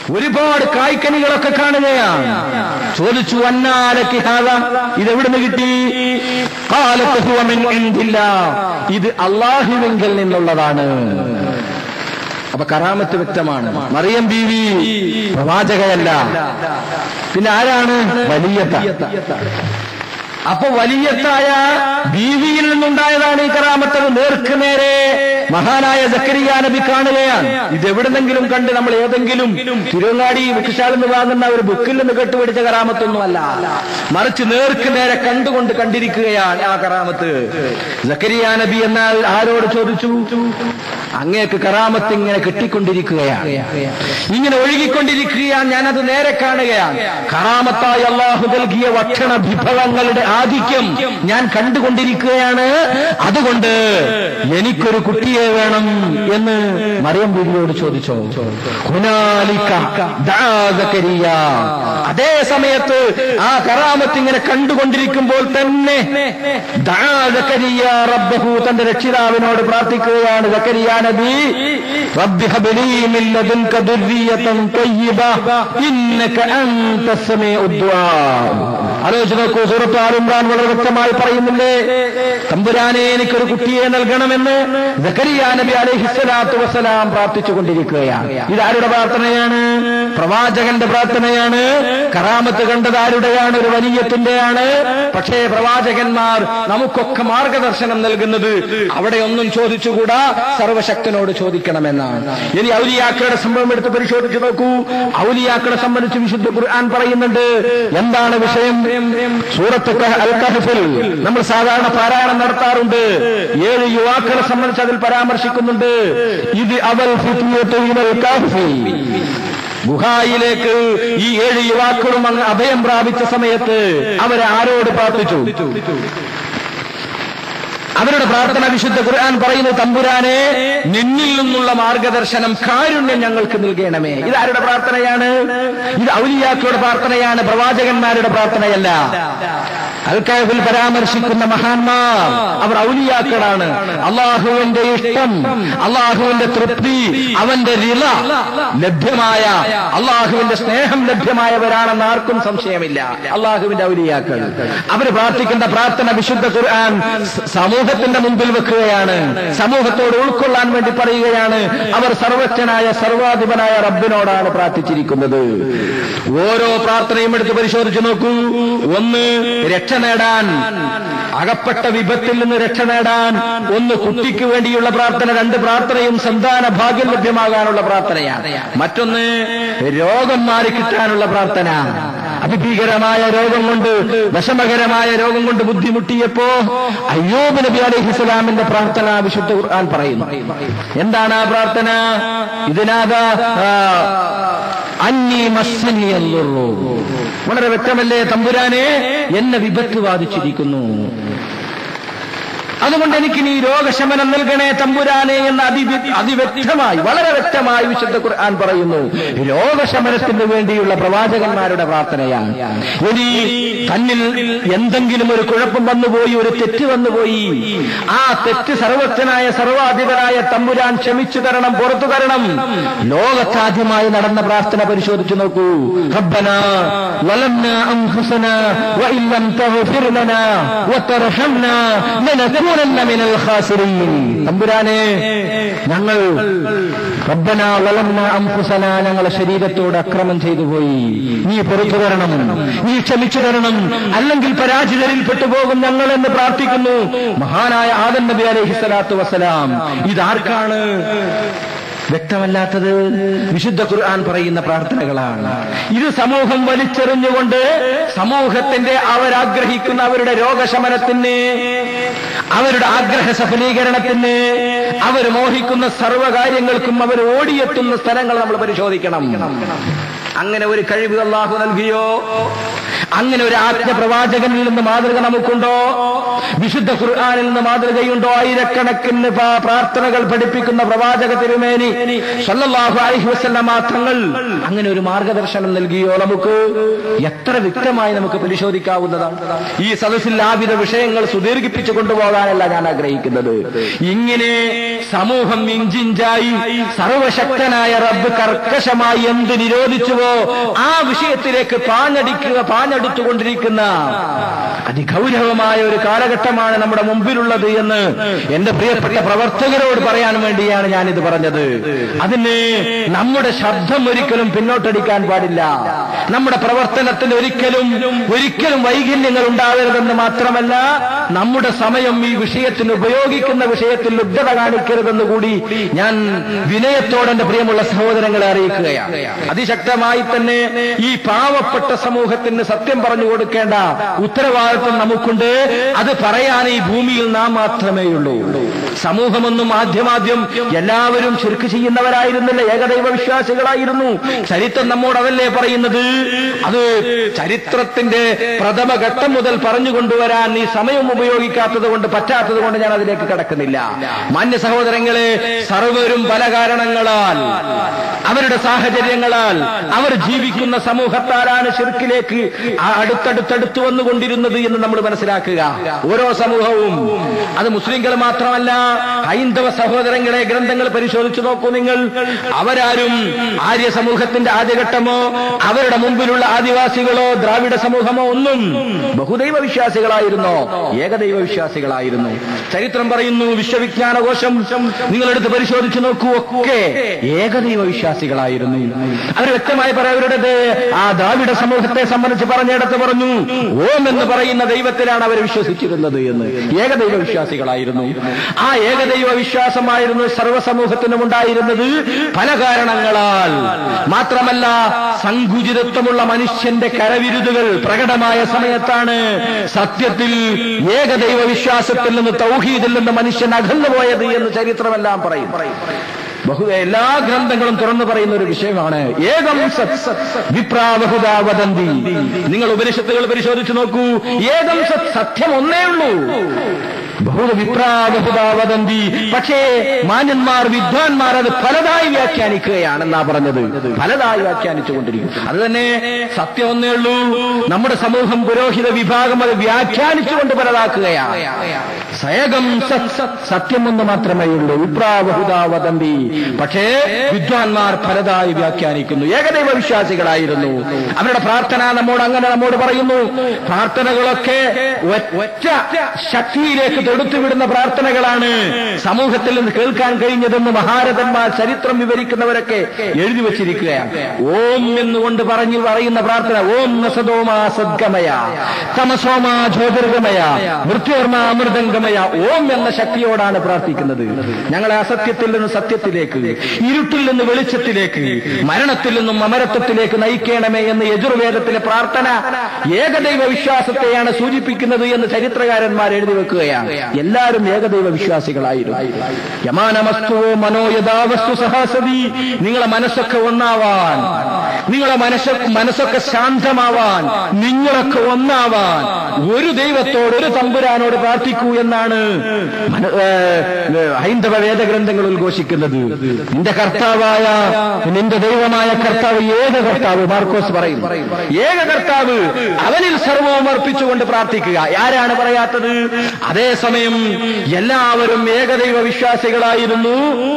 ഒരുപാട് കായ്ക്കനികളൊക്കെ കാണുകയാണ് ചോദിച്ചു അന്നാലക്ക് ഹാദ ഇത് എവിടുന്ന് കിട്ടി ഖാലത്ത് ഹുവ മിൻ ഇൻദില്ലാ. ഇത് അള്ളാഹുവിങ്കിൽ നിന്നുള്ളതാണ് അപ്പൊ കറാമത്ത് വ്യക്തമാണ് മറിയം ബീവി പ്രവാചകയല്ല പിന്നെ ആരാണ് വലിയത്ത അപ്പൊ വലിയത്തായ ബീവിയിൽ നിന്നുണ്ടായതാണ് ഈ കറാമത്ത് നേർക്ക് നേരെ മഹാനായ ജക്കരിയ നബി കാണുകയാണ് ഇത് എവിടുന്നെങ്കിലും കണ്ട് നമ്മൾ ഏതെങ്കിലും തിരുവങ്ങാടി ബുക്കിശാലിൽ നിന്ന് വാങ്ങുന്ന ഒരു ബുക്കിൽ നിന്ന് കെട്ടുപിടിച്ച കറാമത്തൊന്നുമല്ല മറിച്ച് നേർക്ക് നേരെ കണ്ടുകൊണ്ട് കണ്ടിരിക്കുകയാണ് ആ കറാമത്ത് ജക്കരിയ നബി എന്നാൽ ആരോട് ചോദിച്ചു അങ്ങേക്ക് കറാമത്ത് ഇങ്ങനെ കിട്ടിക്കൊണ്ടിരിക്കുകയാണ് ഇങ്ങനെ ഒഴുകിക്കൊണ്ടിരിക്കുകയാണ് ഞാനത് നേരെ കാണുകയാണ് കറാമത്തായി അള്ളാഹു നൽകിയ ഭക്ഷണ വിഭവങ്ങളുടെ ആധിക്യം ഞാൻ കണ്ടുകൊണ്ടിരിക്കുകയാണ് അതുകൊണ്ട് എനിക്കൊരു കുട്ടിയെ വേണം എന്ന് മറിയം ബീവിയോട് ചോദിച്ചോ ഹുനാലിക ദാ സക്കരിയ. അതേ സമയത്ത് ആ കറാമത്ത് ഇങ്ങനെ കണ്ടുകൊണ്ടിരിക്കുമ്പോൾ തന്നെ ദാ സക്കരിയ റബ്ബഹു തന്റെ രക്ഷിതാവിനോട് പ്രാർത്ഥിക്കുകയാണ് സക്കരിയ നബി റബ്ബി ഹബ്ലി മിൻ ലദുൻക ദുർരിയതൻ തയ്യിബ ഇന്നക അൻത സമീഉദ് ദുആ ആലോചിച്ച് നോക്കൂ സൂറത്ത് ആൽ ഇമ്രാൻ വളരെ വ്യക്തമായി പറയുന്നില്ലേ തമ്പുരാനെ എനിക്കൊരു കുട്ടിയെ നൽകണമെന്ന് സക്കരിയ നബി അലൈഹിസ്സലാത്തു വസ്സലാം പ്രാർത്ഥിച്ചുകൊണ്ടിരിക്കുകയാണ് ഇതാരുടെ പ്രാർത്ഥനയാണ് പ്രവാചകന്റെ പ്രാർത്ഥനയാണ് കറാമത്ത് കണ്ടത് ആരുടെയാണ് ഒരു വലിയത്തിന്റെയാണ് പക്ഷേ പ്രവാചകന്മാർ നമുക്കൊക്കെ മാർഗദർശനം നൽകുന്നത് അവിടെ ഒന്നും ചോദിച്ചുകൂടാ സർവശക്തനോട് ചോദിക്കണമെന്നാണ് ഇനി ഔലിയാക്കളുടെ സംഭവം എടുത്ത് പരിശോധിച്ചു നോക്കൂ ഔലിയാക്കളെ സംബന്ധിച്ച് വിശുദ്ധ ഖുർആൻ പറയുന്നുണ്ട് എന്താണ് വിഷയം സൂറത്ത് കഹ്- അൽ കഹഫിൽ നമ്മൾ സാധാരണ പാരായണം നടത്താറുണ്ട് ഏഴ് യുവാക്കളെ സംബന്ധിച്ച് അതിൽ പരാമർശിക്കുന്നുണ്ട് ഇത് അവൽ ഫിത്നത്തു ഇലൽ കഹ്ഫി ഗുഹായിലേക്ക് ഈ ഏഴ് യുവാക്കളും അങ്ങ് അഭയം പ്രാപിച്ച സമയത്ത് അവരെ ആരോട് പ്രാർത്ഥിച്ചു അവരുടെ പ്രാർത്ഥന വിശുദ്ധ ഖുർആൻ പറയുന്നു തമ്പുരാനെ നിന്നിൽ നിന്നുള്ള മാർഗദർശനം കാരുണ്യം ഞങ്ങൾക്ക് നൽകണമേ ഇത് ആരുടെ പ്രാർത്ഥനയാണ് ഇത് ഔലിയാക്കളുടെ പ്രാർത്ഥനയാണ് പ്രവാചകന്മാരുടെ പ്രാർത്ഥനയല്ല അൽക്കാഫിൽ പരാമർശിക്കുന്ന മഹാന്മാർ അവർ ഔലിയാക്കളാണ് അള്ളാഹുവിന്റെ ഇഷ്ടം അള്ളാഹുവിന്റെ തൃപ്തി അവന്റെ റിള ലഭ്യമായ അള്ളാഹുവിന്റെ സ്നേഹം ലഭ്യമായവരാണെന്ന് ആർക്കും സംശയമില്ല അള്ളാഹുവിന്റെ ഔലിയാക്കൾ അവർ പ്രാർത്ഥിക്കുന്ന പ്രാർത്ഥന വിശുദ്ധ ഖുർആൻ സ- സമൂഹത്തിന്റെ മുമ്പിൽ വെക്കുകയാണ് സമൂഹത്തോട് ഉൾക്കൊള്ളാൻ വേണ്ടി പറയുകയാണ് അവർ സർവജ്ഞനായ സർവാധിപനായ റബ്ബിനോടാണ് പ്രാർത്ഥിച്ചിരിക്കുന്നത് ഓരോ പ്രാർത്ഥനയും എടുത്ത് പരിശോധിച്ചു നോക്കൂ ഒന്ന് രക്ഷ നേടാൻ അകപ്പെട്ട വിപത്തിൽ നിന്ന് രക്ഷ നേടാൻ ഒന്ന് കുട്ടിക്ക് വേണ്ടിയുള്ള പ്രാർത്ഥന രണ്ട് പ്രാർത്ഥനയും സന്താന ഭാഗ്യം ലഭ്യമാകാനുള്ള പ്രാർത്ഥനയാണ് മറ്റൊന്ന് രോഗം മാറിക്കിട്ടാനുള്ള പ്രാർത്ഥന അതിഭീകരമായ രോഗം കൊണ്ട് വിഷമകരമായ രോഗം കൊണ്ട് ബുദ്ധിമുട്ടിയപ്പോ അയ്യോബ് നബി അലൈഹി സ്വലാമിന്റെ പ്രാർത്ഥന വിശുദ്ധ ഖുർആൻ പറയുന്നു എന്താണ് ആ പ്രാർത്ഥന ഇതിനാകാ അന്നി മസ്സനിയല്ലുള്ളൂ വളരെ വ്യക്തമല്ലേ തമ്പുരാനെ എന്നെ വിപത്ത് ബാധിച്ചിരിക്കുന്നു അതുകൊണ്ട് എനിക്ക് നീ രോഗശമനം നൽകണേ തമ്പുരാനെ എന്ന് അതി അതിവ്യക്തമായി വളരെ വ്യക്തമായി വിശുദ്ധ ഖുർആൻ പറയുന്നു രോഗശമനത്തിന് വേണ്ടിയുള്ള പ്രവാചകന്മാരുടെ പ്രാർത്ഥനയാണ് ഇനി തന്നിൽ എന്തെങ്കിലും ഒരു കുഴപ്പം വന്നുപോയി ഒരു തെറ്റ് വന്നുപോയി ആ തെറ്റ് സർവജ്ഞനായ സർവാധിപനായ തമ്പുരാൻ ക്ഷമിച്ചു തരണം പുറത്തു തരണം ലോകത്താദ്യമായി നടന്ന പ്രാർത്ഥന പരിശോധിച്ചു നോക്കൂ റബ്ബന ظلمنا أنفسنا وإن لم تغفر لنا وترحمنا لنكونن من الخاسرين തമ്പുരാനെ ഞങ്ങൾ റബ്ബന വളംന അംഫുസന ഞങ്ങളെ ശരീരത്തോട് അക്രമം ചെയ്തു പോയി നീ പുറത്തു തരണം നീ ക്ഷമിച്ചു തരണം അല്ലെങ്കിൽ പരാജിതരിൽ പെട്ടുപോകും ഞങ്ങൾ എന്ന് പ്രാർത്ഥിക്കുന്നു മഹാനായ ആദൻ നബി അലൈഹി സ്വലാത്തു വസ്സലാം ഇതാർക്കാണ് വ്യക്തമല്ലാത്തത് വിശുദ്ധ ഖുർആൻ പറയുന്ന പ്രാർത്ഥനകളാണ് ഇത് സമൂഹം വലിച്ചെറിഞ്ഞുകൊണ്ട് സമൂഹത്തിന്റെ അവരാഗ്രഹിക്കുന്ന അവരുടെ രോഗശമനത്തിന് അവരുടെ ആഗ്രഹ സഫലീകരണത്തിന് അവർ മോഹിക്കുന്ന സർവ്വകാര്യങ്ങൾക്കും അവർ ഓടിയെത്തുന്ന സ്ഥലങ്ങൾ നമ്മൾ പരിശോധിക്കണം അങ്ങനെ ഒരു കഴിവ് അള്ളാഹു നൽകിയോ അങ്ങനെ ഒരു ആജ്ഞ പ്രവാചകനിൽ നിന്ന് മാതൃക നമുക്കുണ്ടോ വിശുദ്ധ ഖുർആാനിൽ നിന്ന് മാതൃകയുണ്ടോ ആയിരക്കണക്കിന് പ്രാ- പ്രാർത്ഥനകൾ പഠിപ്പിക്കുന്ന പ്രവാചക തിരുമേനി സല്ലല്ലാഹു അലൈഹി വസല്ലമ തങ്ങൾ അങ്ങനെ ഒരു മാർഗദർശനം നൽകിയോ നമുക്ക് എത്ര വ്യക്തമായി നമുക്ക് പരിശോധിക്കാവുന്നതാണ് ഈ സദസ്സിൽ ആവിധ വിഷയങ്ങൾ സുദീർഘിപ്പിച്ചു കൊണ്ടുപോകാനല്ല ഞാൻ ആഗ്രഹിക്കുന്നത് ഇങ്ങനെ സമൂഹം ഇഞ്ചിഞ്ചായി സർവശക്തനായ റബ്ബ് കർക്കശമായി എന്ത് നിരോധിച്ചുവോ ആ വിഷയത്തിലേക്ക് പാഞ്ഞടിക്കുക പാഞ്ഞെടുത്തുകൊണ്ടിരിക്കുന്ന അതിഗൗരവമായ ഒരു കാലഘട്ടമാണ് നമ്മുടെ മുമ്പിലുള്ളത് എന്ന് എന്റെ പ്രിയപ്പെട്ട പ്രവർത്തകരോട് പറയാൻ വേണ്ടിയാണ് ഞാനിത് പറഞ്ഞത് അതിന് നമ്മുടെ ശബ്ദം ഒരിക്കലും പിന്നോട്ടടിക്കാൻ പാടില്ല നമ്മുടെ പ്രവർത്തനത്തിൽ ഒരിക്കലും ഒരിക്കലും വൈകല്യങ്ങൾ ഉണ്ടാവരുതെന്ന് മാത്രമല്ല നമ്മുടെ സമയം ഈ വിഷയത്തിന് ഉപയോഗിക്കുന്ന വിഷയത്തിൽ ലുബ്ധത കാണിക്കരുതെന്ന് കൂടി ഞാൻ വിനയത്തോടെ എന്റെ പ്രിയമുള്ള സഹോദരങ്ങളെ അറിയിക്കുകയാണ് അതിശക്തമായി തന്നെ ഈ പാവപ്പെട്ട സമൂഹത്തിന് സത്യം പറഞ്ഞു കൊടുക്കേണ്ട ഉത്തരവാദിത്വം നമുക്കുണ്ട് അത് പറയാൻ ഈ ഭൂമിയിൽ നാം മാത്രമേ ഉള്ളൂ സമൂഹമൊന്നും ആദ്യമാദ്യം എല്ലാവരും ശുരുക്ക് ചെയ്യുന്നവരായിരുന്നില്ല ഏകദൈവ വിശ്വാസികളായിരുന്നു ചരിത്രം നമ്മോട് അതല്ലേ പറയുന്നത് അത് ചരിത്രത്തിന്റെ പ്രഥമ ഘട്ടം മുതൽ പറഞ്ഞു കൊണ്ടുവരാൻ ഈ സമയം ഉപയോഗിക്കാത്തത് കൊണ്ട് പറ്റാത്തത് കൊണ്ട് ഞാൻ അതിലേക്ക് കടക്കുന്നില്ല മാന്യ സഹോദരങ്ങളെ സർവരും പല കാരണങ്ങളാൽ അവരുടെ സാഹചര്യങ്ങളാൽ അവർ ജീവിക്കുന്ന സമൂഹത്താലാണ് ഷിർക്കിലേക്ക് ആ അടുത്തടുത്തടുത്ത് വന്നുകൊണ്ടിരുന്നത് എന്ന് നമ്മൾ മനസ്സിലാക്കുക ഓരോ സമൂഹവും അത് മുസ്ലിങ്ങൾ മാത്രമല്ല ഹൈന്ദവ സഹോദരങ്ങളെ ഗ്രന്ഥങ്ങൾ പരിശോധിച്ചു നോക്കൂ നിങ്ങൾ അവരാരും ആര്യ സമൂഹത്തിന്റെ ആദ്യഘട്ടമോ അവരുടെ മുമ്പിലുള്ള ആദിവാസികളോ ദ്രാവിഡ സമൂഹമോ ഒന്നും ബഹുദൈവ വിശ്വാസികളായിരുന്നോ ഏകദൈവ വിശ്വാസികളായിരുന്നു ചരിത്രം പറയുന്നു വിശ്വവിജ്ഞാനകോശം നിങ്ങളെടുത്ത് പരിശോധിച്ചു നോക്കൂ ഒക്കെ ഏകദൈവ വിശ്വാസികളായിരുന്നു അവർ വ്യക്തമായി പറയാം അവരുടെ ദേ- ആ ദ്രാവിഡ സമൂഹത്തെ സംബന്ധിച്ച് പറഞ്ഞിടത്ത് പറഞ്ഞു ഓം എന്ന് പറയുന്ന ദൈവത്തിലാണ് അവർ വിശ്വസിച്ചിരുന്നത് എന്ന് ഏകദൈവ വിശ്വാസികളായിരുന്നു ആ ഏകദൈവ വിശ്വാസമായിരുന്നു സർവ്വസമൂഹത്തിനും ഉണ്ടായിരുന്നത് പല കാരണങ്ങളാൽ മാത്രമല്ല സങ്കുചിതത്വമുള്ള മനുഷ്യന്റെ കരവിരുതുകൾ പ്രകടമായ സമയത്താണ് സത്യത്തിൽ ഏകദൈവ വിശ്വാസത്തിൽ നിന്ന് തൗഹീദിൽ നിന്ന് മനുഷ്യൻ അകന്നുപോയത് എന്ന് ചരിത്രമെല്ലാം പറയും ബഹു എല്ലാ ഗ്രന്ഥങ്ങളും തുറന്നു പറയുന്ന ഒരു വിഷയമാണ് ഏകം സത് വിപ്രാവഹുദാ വദന്തി നിങ്ങൾ ഉപനിഷത്തുകൾ പരിശോധിച്ചു നോക്കൂ ഏകം സത് സത്യം ഒന്നേ ഉള്ളൂ ബഹുത വിപ്രാവഹുദാ വദന്തി പക്ഷേ മാന്യന്മാർ വിദ്വാൻമാർ അത് പലതായി വ്യാഖ്യാനിക്കുകയാണെന്നാ പറഞ്ഞത് പലതായി വ്യാഖ്യാനിച്ചുകൊണ്ടിരിക്കും അത് തന്നെ സത്യം ഒന്നേ ഉള്ളൂ നമ്മുടെ സമൂഹം പുരോഹിത വിഭാഗം അത് വ്യാഖ്യാനിച്ചുകൊണ്ട് പലതാക്കുകയാണ് സയകം സത് സത് സത്യം ഒന്ന് മാത്രമേ ഉള്ളൂ വിപ്രാവഹുദാ വദന്തി പക്ഷേ വിദ്വാൻമാർ പലതായി വ്യാഖ്യാനിക്കുന്നു ഏകദൈവ വിശ്വാസികളായിരുന്നു അവരുടെ പ്രാർത്ഥന നമ്മോട് അങ്ങനെ നമ്മോട് പറയുന്നു പ്രാർത്ഥനകളൊക്കെ ഒ- ഒറ്റ ശക്തിയിലേക്ക് തൊടുത്തുവിടുന്ന പ്രാർത്ഥനകളാണ് സമൂഹത്തിൽ നിന്ന് കേൾക്കാൻ കഴിഞ്ഞതെന്ന് മഹാരഥന്മാർ ചരിത്രം വിവരിക്കുന്നവരൊക്കെ എഴുതി വച്ചിരിക്കുകയാണ് ഓം എന്നുകൊണ്ട് പറഞ്ഞു പറയുന്ന പ്രാർത്ഥന ഓം നസതോമാ സദ്ഗമയ തമസോമാ ജ്യോതിർഗമയ മൃത്യോർമ അമൃതംഗമയ ഓം എന്ന ശക്തിയോടാണ് പ്രാർത്ഥിക്കുന്നത് ഞങ്ങളെ അസത്യത്തിൽ നിന്ന് സത്യത്തിലേക്ക് ഇരുട്ടിൽ നിന്ന് വെളിച്ചത്തിലേക്ക് മരണത്തിൽ നിന്നും അമരത്വത്തിലേക്ക് നയിക്കണമേ എന്ന് യജുർവേദത്തിലെ പ്രാർത്ഥന ഏകദൈവ വിശ്വാസത്തെയാണ് സൂചിപ്പിക്കുന്നത് എന്ന് ചരിത്രകാരന്മാർ എഴുതി വെക്കുകയാണ് എല്ലാവരും ഏകദൈവ വിശ്വാസികളായിരുന്നു യമാനമസ്തുവോ മനോയഥാവസ്തു സഹാസതി നിങ്ങളെ മനസ്സൊക്കെ ഒന്നാവാൻ നിങ്ങളെ മനസ്സ മനസ്സൊക്കെ ശാന്തമാവാൻ നിങ്ങളൊക്കെ ഒന്നാവാൻ ഒരു ദൈവത്തോട് ഒരു തമ്പുരാനോട് പ്രാർത്ഥിക്കൂ എന്നാണ് മന- ഏ, ഏ, ഹൈന്ദവ വേദഗ്രന്ഥങ്ങൾ ഉദ്ഘോഷിക്കുന്നത് നിന്റെ കർത്താവായ നിന്റെ ദൈവമായ കർത്താവ് ഏക കർത്താവ് മാർക്കോസ് പറയും ഏക കർത്താവ് അവനിൽ സർവവും അർപ്പിച്ചുകൊണ്ട് പ്രാർത്ഥിക്കുക ആരാണ് പറയാത്തത് അതേസമയം എല്ലാവരും ഏകദൈവ വിശ്വാസികളായിരുന്നു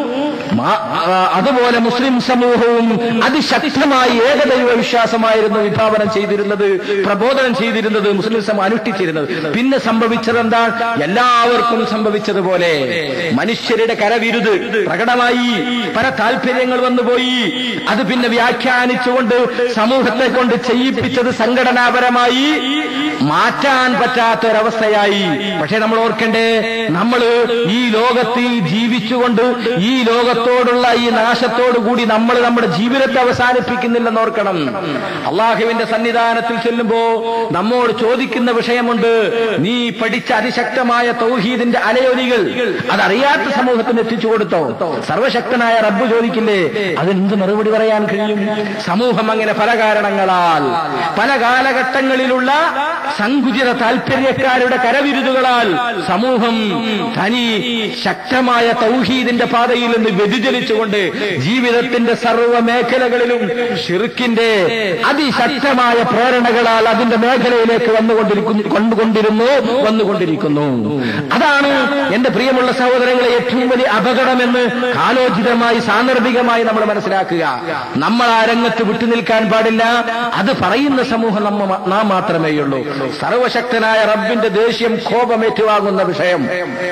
മാ- ആ, അതുപോലെ മുസ്ലിം സമൂഹവും അതിശക്തമായി ഏകദൈവ വിശ്വാസമായിരുന്നു വിഭാവനം ചെയ്തിരുന്നത് പ്രബോധനം ചെയ്തിരുന്നത് മുസ്ലിം സമൂഹം അനുഷ്ഠിച്ചിരുന്നത് പിന്നെ സംഭവിച്ചത് എന്താ എല്ലാവർക്കും സംഭവിച്ചതുപോലെ മനുഷ്യരുടെ കരവിരുത് പ്രകടമായി പല താല്പര്യങ്ങൾ വന്നുപോയി അത് പിന്നെ വ്യാഖ്യാനിച്ചുകൊണ്ട് സമൂഹത്തെ കൊണ്ട് ചെയ്യിപ്പിച്ചത് സംഘടനാപരമായി മാറ്റാൻ പറ്റാത്തൊരവസ്ഥയായി പക്ഷേ നമ്മൾ ഓർക്കുക ഓർക്കണ്ടേ നമ്മൾ ഈ ലോകത്തിൽ ജീവിച്ചുകൊണ്ട് ഈ ലോകത്തോടുള്ള ഈ നാശത്തോടു കൂടി നമ്മൾ നമ്മുടെ ജീവിതത്തെ അവസാനിപ്പിക്കുന്നില്ലെന്ന് ഓർക്കണം അള്ളാഹുവിന്റെ സന്നിധാനത്തിൽ ചെല്ലുമ്പോ നമ്മോട് ചോദിക്കുന്ന വിഷയമുണ്ട് നീ പഠിച്ച അതിശക്തമായ തൗഹീദിന്റെ അലയൊലികൾ അതറിയാത്ത സമൂഹത്തിന് എത്തിച്ചു കൊടുത്തോ സർവശക്തനായ റബ്ബ് ചോദിക്കില്ലേ അതിനെന്ത് മറുപടി പറയാൻ കഴിയും സമൂഹം അങ്ങനെ പല കാരണങ്ങളാൽ പല കാലഘട്ടങ്ങളിലുള്ള സങ്കുചിത താല്പര്യക്കാരുടെ കരവിരുതുകളാൽ സമൂഹം തനി ശക്തമായ തൗഹീദിന്റെ പാതയിൽ നിന്ന് വ്യതിചലിച്ചുകൊണ്ട് ജീവിതത്തിന്റെ സർവ്വ മേഖലകളിലും ഷിർക്കിന്റെ അതിശക്തമായ പ്രേരണകളാൽ അതിന്റെ മേഖലയിലേക്ക് വന്നുകൊണ്ടിരിക്കുന്നു കൊണ്ടുകൊണ്ടിരുന്നു വന്നുകൊണ്ടിരിക്കുന്നു അതാണ് എന്റെ പ്രിയമുള്ള സഹോദരങ്ങളെ ഏറ്റവും വലിയ അപകടമെന്ന് കാലോചിതമായി സാന്ദർഭികമായി നമ്മൾ മനസ്സിലാക്കുക നമ്മൾ ആ രംഗത്ത് വിട്ടുനിൽക്കാൻ പാടില്ല അത് പറയുന്ന സമൂഹം നമ്മ നാം മാത്രമേയുള്ളൂ സർവശക്തനായ റബ്ബിന്റെ ദേഷ്യം കോപമേറ്റുവാങ്ങുന്ന വിഷയം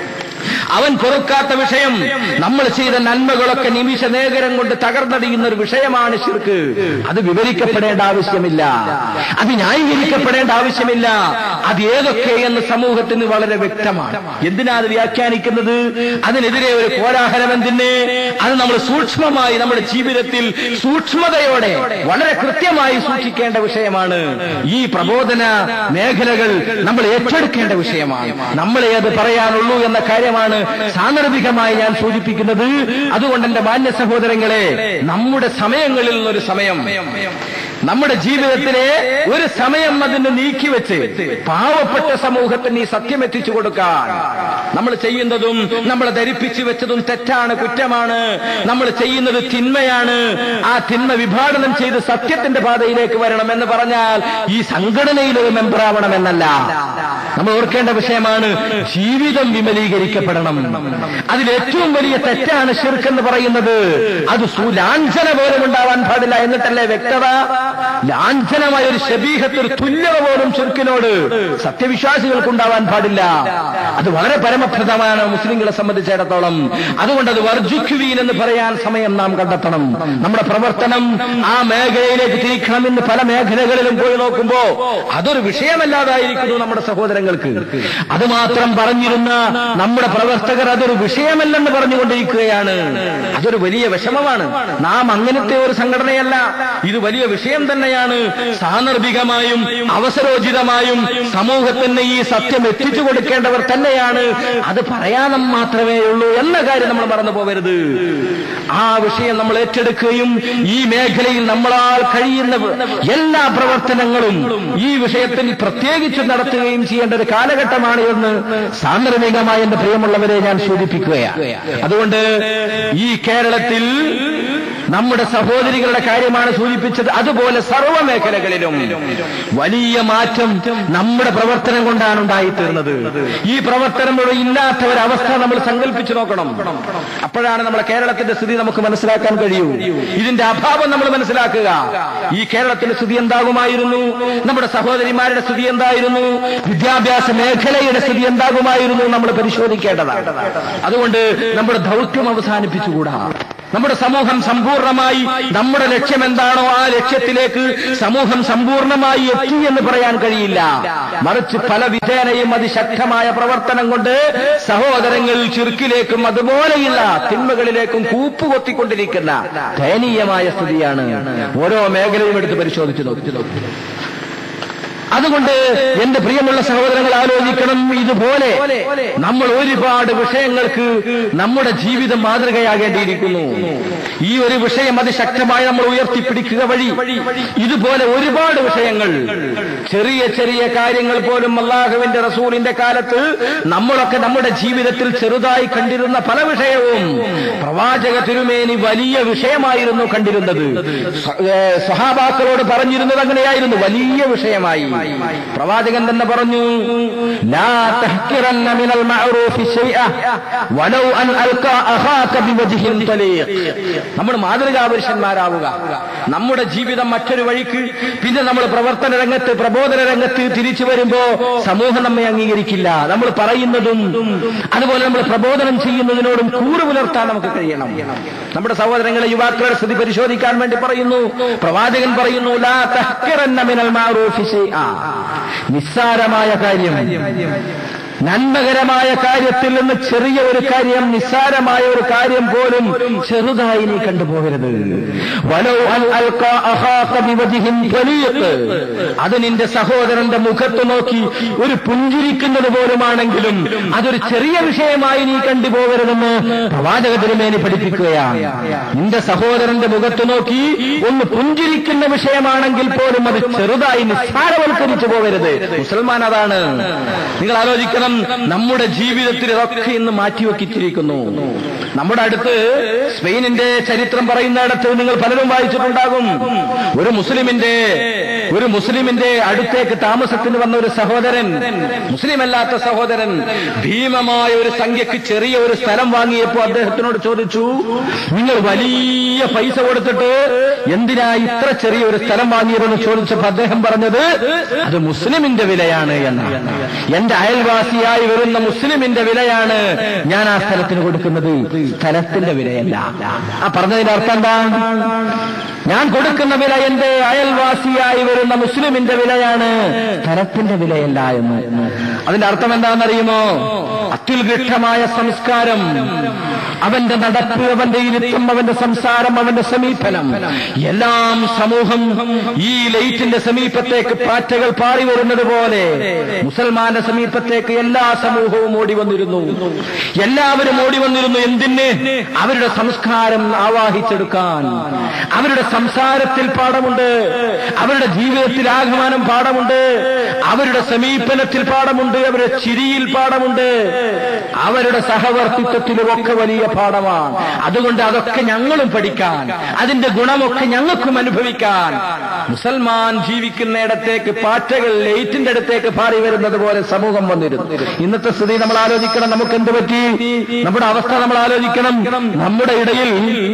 അവൻ പൊറുക്കാത്ത വിഷയം നമ്മൾ ചെയ്ത നന്മകളൊക്കെ നിമിഷ നേകരം കൊണ്ട് തകർന്നടിയുന്ന ഒരു വിഷയമാണ് ശിർക്ക് അത് വിവരിക്കപ്പെടേണ്ട ആവശ്യമില്ല അത് ന്യായീകരിക്കപ്പെടേണ്ട ആവശ്യമില്ല അത് ഏതൊക്കെ എന്ന് സമൂഹത്തിന് വളരെ വ്യക്തമാണ് എന്തിനാ അത് വ്യാഖ്യാനിക്കുന്നത് അതിനെതിരെ ഒരു കോലാഹലം എന്തിന് അത് നമ്മൾ സൂക്ഷ്മമായി നമ്മുടെ ജീവിതത്തിൽ സൂക്ഷ്മതയോടെ വളരെ കൃത്യമായി സൂക്ഷിക്കേണ്ട വിഷയമാണ് ഈ പ്രബോധന മേഖലകൾ നമ്മൾ ഏറ്റെടുക്കേണ്ട വിഷയമാണ് നമ്മളെ അത് പറയാനുള്ളൂ എന്ന കാര്യമാണ് സാന്ദർഭികമായി ഞാൻ സൂചിപ്പിക്കുന്നത് അതുകൊണ്ട് എന്റെ മാന്യ സഹോദരങ്ങളെ നമ്മുടെ സമയങ്ങളിൽ നിന്നൊരു സമയം നമ്മുടെ ജീവിതത്തിലെ ഒരു സമയം അതിന് നീക്കിവെച്ച് പാവപ്പെട്ട സമൂഹത്തിന് ഈ സത്യം എത്തിച്ചു കൊടുക്കാൻ നമ്മൾ ചെയ്യുന്നതും നമ്മളെ ധരിപ്പിച്ചു വെച്ചതും തെറ്റാണ് കുറ്റമാണ് നമ്മൾ ചെയ്യുന്നത് തിന്മയാണ് ആ തിന്മ വിഭാടനം ചെയ്ത് സത്യത്തിന്റെ പാതയിലേക്ക് വരണം എന്ന് പറഞ്ഞാൽ ഈ സംഘടനയിൽ ഒരു മെമ്പറാവണമെന്നല്ല നമ്മൾ ഓർക്കേണ്ട വിഷയമാണ് ജീവിതം വിമലീകരിക്കപ്പെടണം അതിൽ ഏറ്റവും വലിയ തെറ്റാണ് ഷിർക്ക് പറയുന്നത് അത് സുലാഞ്ചന പോലും ഉണ്ടാവാൻ പാടില്ല എന്നിട്ടല്ലേ വ്യക്തത ലാഞ്ചനമായ ഒരു ശബീഹത്ത് ഒരു തുല്യത പോലും ഷിർക്കിനോട് സത്യവിശ്വാസികൾക്ക് ഉണ്ടാവാൻ പാടില്ല അത് വളരെ പരമപ്രദമാണ് മുസ്ലിങ്ങളെ സംബന്ധിച്ചിടത്തോളം അതുകൊണ്ട് അത് വർജിക്കുവീൻ എന്ന് പറയാൻ സമയം നാം കണ്ടെത്തണം നമ്മുടെ പ്രവർത്തനം ആ മേഖലയിലേക്ക് തിരിക്കണമെന്ന് പല മേഖലകളിലും പോയി നോക്കുമ്പോ അതൊരു വിഷയമല്ലാതായിരിക്കുന്നു നമ്മുടെ സഹോദരങ്ങൾക്ക് അത് മാത്രം പറഞ്ഞിരുന്ന നമ്മുടെ പ്രവർത്തകർ അതൊരു വിഷയമല്ലെന്ന് പറഞ്ഞുകൊണ്ടിരിക്കുകയാണ് അതൊരു വലിയ വിഷമമാണ് നാം അങ്ങനത്തെ ഒരു സംഘടനയല്ല ഇത് വലിയ വിഷയം തന്നെയാണ് സാന്ദർഭികമായും അവസരോചിതമായും സമൂഹത്തിന് ഈ സത്യം എത്തിച്ചു കൊടുക്കേണ്ടവർ തന്നെയാണ് അത് പറയാനും മാത്രമേ ഉള്ളൂ എന്ന കാര്യം നമ്മൾ മറന്നു പോകരുത് ആ വിഷയം നമ്മൾ ഏറ്റെടുക്കുകയും ഈ മേഖലയിൽ നമ്മളാൽ കഴിയുന്ന എല്ലാ പ്രവർത്തനങ്ങളും ഈ വിഷയത്തിൽ പ്രത്യേകിച്ച് നടത്തുകയും ചെയ്യേണ്ട ഒരു കാലഘട്ടമാണ് എന്ന് സാന്ദർഭികമായി എന്റെ പ്രിയമുള്ളവരെ ഞാൻ സൂചിപ്പിക്കുകയാണ് അതുകൊണ്ട് ഈ കേരളത്തിൽ നമ്മുടെ സഹോദരികളുടെ കാര്യമാണ് സൂചിപ്പിച്ചത് അതുപോലെ സർവ്വ മേഖലകളിലും വലിയ മാറ്റം നമ്മുടെ പ്രവർത്തനം കൊണ്ടാണ് ഉണ്ടായിത്തീർന്നത് ഈ പ്രവർത്തനം മുഴുവൻ ഇല്ലാത്ത ഒരവസ്ഥ നമ്മൾ സങ്കല്പിച്ചു നോക്കണം അപ്പോഴാണ് നമ്മുടെ കേരളത്തിന്റെ സ്ഥിതി നമുക്ക് മനസ്സിലാക്കാൻ കഴിയൂ ഇതിന്റെ അഭാവം നമ്മൾ മനസ്സിലാക്കുക ഈ കേരളത്തിന്റെ സ്ഥിതി എന്താകുമായിരുന്നു നമ്മുടെ സഹോദരിമാരുടെ സ്ഥിതി എന്തായിരുന്നു വിദ്യാഭ്യാസ മേഖലയുടെ സ്ഥിതി എന്താകുമായിരുന്നു നമ്മൾ പരിശോധിക്കേണ്ടതാണ് അതുകൊണ്ട് നമ്മുടെ ദൗത്യം അവസാനിപ്പിച്ചുകൂടാ നമ്മുടെ സമൂഹം സമ്പൂർണമായി നമ്മുടെ ലക്ഷ്യം എന്താണോ ആ ലക്ഷ്യത്തിലേക്ക് സമൂഹം സമ്പൂർണമായി എത്തി എന്ന് പറയാൻ കഴിയില്ല മറിച്ച് പല വിധേനയും അതിശക്തമായ പ്രവർത്തനം കൊണ്ട് സഹോദരങ്ങൾ ചുരുക്കിലേക്കും അതുപോലെയുള്ള തിന്മകളിലേക്കും കൂപ്പുകൊത്തിക്കൊണ്ടിരിക്കുന്ന ദയനീയമായ സ്ഥിതിയാണ് ഓരോ മേഖലയും എടുത്ത് പരിശോധിച്ചു നോക്കി അതുകൊണ്ട് എന്റെ പ്രിയമുള്ള സഹോദരങ്ങൾ ആലോചിക്കണം ഇതുപോലെ നമ്മൾ ഒരുപാട് വിഷയങ്ങൾക്ക് നമ്മുടെ ജീവിതം മാതൃകയാകേണ്ടിയിരിക്കുന്നു ഈ ഒരു വിഷയം അതിശക്തമായി നമ്മൾ ഉയർത്തിപ്പിടിക്കുക വഴി ഇതുപോലെ ഒരുപാട് വിഷയങ്ങൾ ചെറിയ ചെറിയ കാര്യങ്ങൾ പോലും അള്ളാഹുവിന്റെ റസൂലിന്റെ കാലത്ത് നമ്മളൊക്കെ നമ്മുടെ ജീവിതത്തിൽ ചെറുതായി കണ്ടിരുന്ന പല വിഷയവും പ്രവാചക തിരുമേനി വലിയ വിഷയമായിരുന്നു കണ്ടിരുന്നത് സഹാബാക്കളോട് പറഞ്ഞിരുന്നത് അങ്ങനെയായിരുന്നു വലിയ വിഷയമായി പ്രവാചകൻ തന്നെ പറഞ്ഞു ലാ തഹ്കിറന്ന മിനൽ മഅറൂഫി ശൈഅ വലൗ അൻ അൽഖാ അഖാക ബിവജ്ഹിൻ തലീഖ് നമ്മൾ മാതൃകാ പുരുഷന്മാരാവുക നമ്മുടെ ജീവിതം മറ്റൊരു വഴിക്ക് പിന്നെ നമ്മൾ പ്രവർത്തന രംഗത്ത് പ്രബോധന രംഗത്ത് തിരിച്ചു വരുമ്പോ സമൂഹം നമ്മെ അംഗീകരിക്കില്ല നമ്മൾ പറയുന്നതും അതുപോലെ നമ്മൾ പ്രബോധനം ചെയ്യുന്നതിനോടും കൂറ് പുലർത്താൻ നമുക്ക് കഴിയണം നമ്മുടെ സഹോദരങ്ങളെ യുവാക്കളുടെ സ്ഥിതി പരിശോധിക്കാൻ വേണ്ടി പറയുന്നു പ്രവാചകൻ പറയുന്നു ലാ തഹ്കിറന്ന മിനൽ മഅറൂഫി ശൈഅ നിസ്സാരമായ കാര്യം നന്മകരമായ കാര്യത്തിൽ നിന്ന് ചെറിയ ഒരു കാര്യം നിസ്സാരമായ ഒരു കാര്യം പോലും ചെറുതായി നീ കണ്ടുപോകരുത് വലോ അൻ അൽഖാ അഖാക ബിവജ്ഹിൻ ത്വലീഖ്. അത് നിന്റെ സഹോദരന്റെ മുഖത്ത് നോക്കി ഒരു പുഞ്ചിരിക്കുന്നത് പോലുമാണെങ്കിലും അതൊരു ചെറിയ വിഷയമായി നീ കണ്ടുപോകരുതെന്ന് പ്രവാചക തിരുമേനി പഠിപ്പിക്കുകയാണ് നിന്റെ സഹോദരന്റെ മുഖത്ത് നോക്കി ഒന്ന് പുഞ്ചിരിക്കുന്ന വിഷയമാണെങ്കിൽ പോലും അത് ചെറുതായി നിസ്സാരവൽക്കരിച്ചു പോകരുത് മുസൽമാൻ അതാണ് നിങ്ങൾ ആലോചിക്കണം നമ്മുടെ ജീവിതത്തിൽ ഇതൊക്കെ ഇന്ന് മാറ്റിവെക്കിച്ചിരിക്കുന്നു നമ്മുടെ അടുത്ത് സ്പെയിനിന്റെ ചരിത്രം പറയുന്നിടത്ത് നിങ്ങൾ പലരും വായിച്ചിട്ടുണ്ടാകും ഒരു മുസ്ലിമിന്റെ ഒരു മുസ്ലിമിന്റെ അടുത്തേക്ക് താമസത്തിന് വന്ന ഒരു സഹോദരൻ മുസ്ലിം അല്ലാത്ത സഹോദരൻ ഭീമമായ ഒരു സംഖ്യക്ക് ചെറിയ ഒരു സ്ഥലം വാങ്ങിയപ്പോ അദ്ദേഹത്തിനോട് ചോദിച്ചു നിങ്ങൾ വലിയ പൈസ കൊടുത്തിട്ട് എന്തിനാ ഇത്ര ചെറിയ ഒരു സ്ഥലം വാങ്ങിയതെന്ന് ചോദിച്ചപ്പോ അദ്ദേഹം പറഞ്ഞത് അത് മുസ്ലിമിന്റെ വിലയാണ് എന്നാണ് എന്റെ അയൽവാസിയായി വരുന്ന മുസ്ലിമിന്റെ വിലയാണ് ഞാൻ ആ സ്ഥലത്തിന് കൊടുക്കുന്നത് സ്ഥലത്തിന്റെ വിലയല്ല ആ പറഞ്ഞതിന്റെ അർത്ഥം എന്താ ഞാൻ കൊടുക്കുന്ന വില എന്റെ അയൽവാസിയായി വരുന്ന മുസ്ലിമിന്റെ വിലയാണ് സ്ഥലത്തിന്റെ വിലയല്ല എന്ന് അതിന്റെ അർത്ഥം എന്താണെന്നറിയുമോ അത്യുത്കൃഷ്ടമായ സംസ്കാരം അവന്റെ നടപ്പ് അവന്റെ ഇരുത്തം അവന്റെ സംസാരം അവന്റെ സമീപനം എല്ലാം സമൂഹം ഈ ലൈറ്റിന്റെ സമീപത്തേക്ക് പാറ്റകൾ പാറി വരുന്നത് പോലെ മുസൽമാന്റെ സമീപത്തേക്ക് എല്ലാ സമൂഹവും ഓടി വന്നിരുന്നു എല്ലാവരും ഓടി വന്നിരുന്നു എന്തിന് അവരുടെ സംസ്കാരം ആവാഹിച്ചെടുക്കാൻ അവരുടെ സംസാരത്തിൽ പാഠമുണ്ട് അവരുടെ ജീവിതത്തിൽ ആഗമനം പാഠമുണ്ട് അവരുടെ സമീപനത്തിൽ പാഠമുണ്ട് അവരുടെ ചിരിയിൽ പാഠമുണ്ട് അവരുടെ സഹവർത്തിത്വത്തിലുമൊക്കെ വലിയ പാഠമാണ് അതുകൊണ്ട് അതൊക്കെ ഞങ്ങളും പഠിക്കാൻ അതിന്റെ ഗുണമൊക്കെ ഞങ്ങൾക്കും അനുഭവിക്കാൻ മുസൽമാൻ ജീവിക്കുന്നിടത്തേക്ക് പാറ്റകൾ ലൈറ്റിന്റെ അടുത്തേക്ക് പാറി വരുന്നത് പോലെ സമൂഹം വന്നിരുന്നു ഇന്നത്തെ സ്ഥിതി നമ്മൾ ആലോചിക്കണം നമുക്ക് എന്ത് പറ്റി നമ്മുടെ അവസ്ഥ നമ്മൾ ആലോചിക്കണം നമ്മുടെ ഇടയിൽ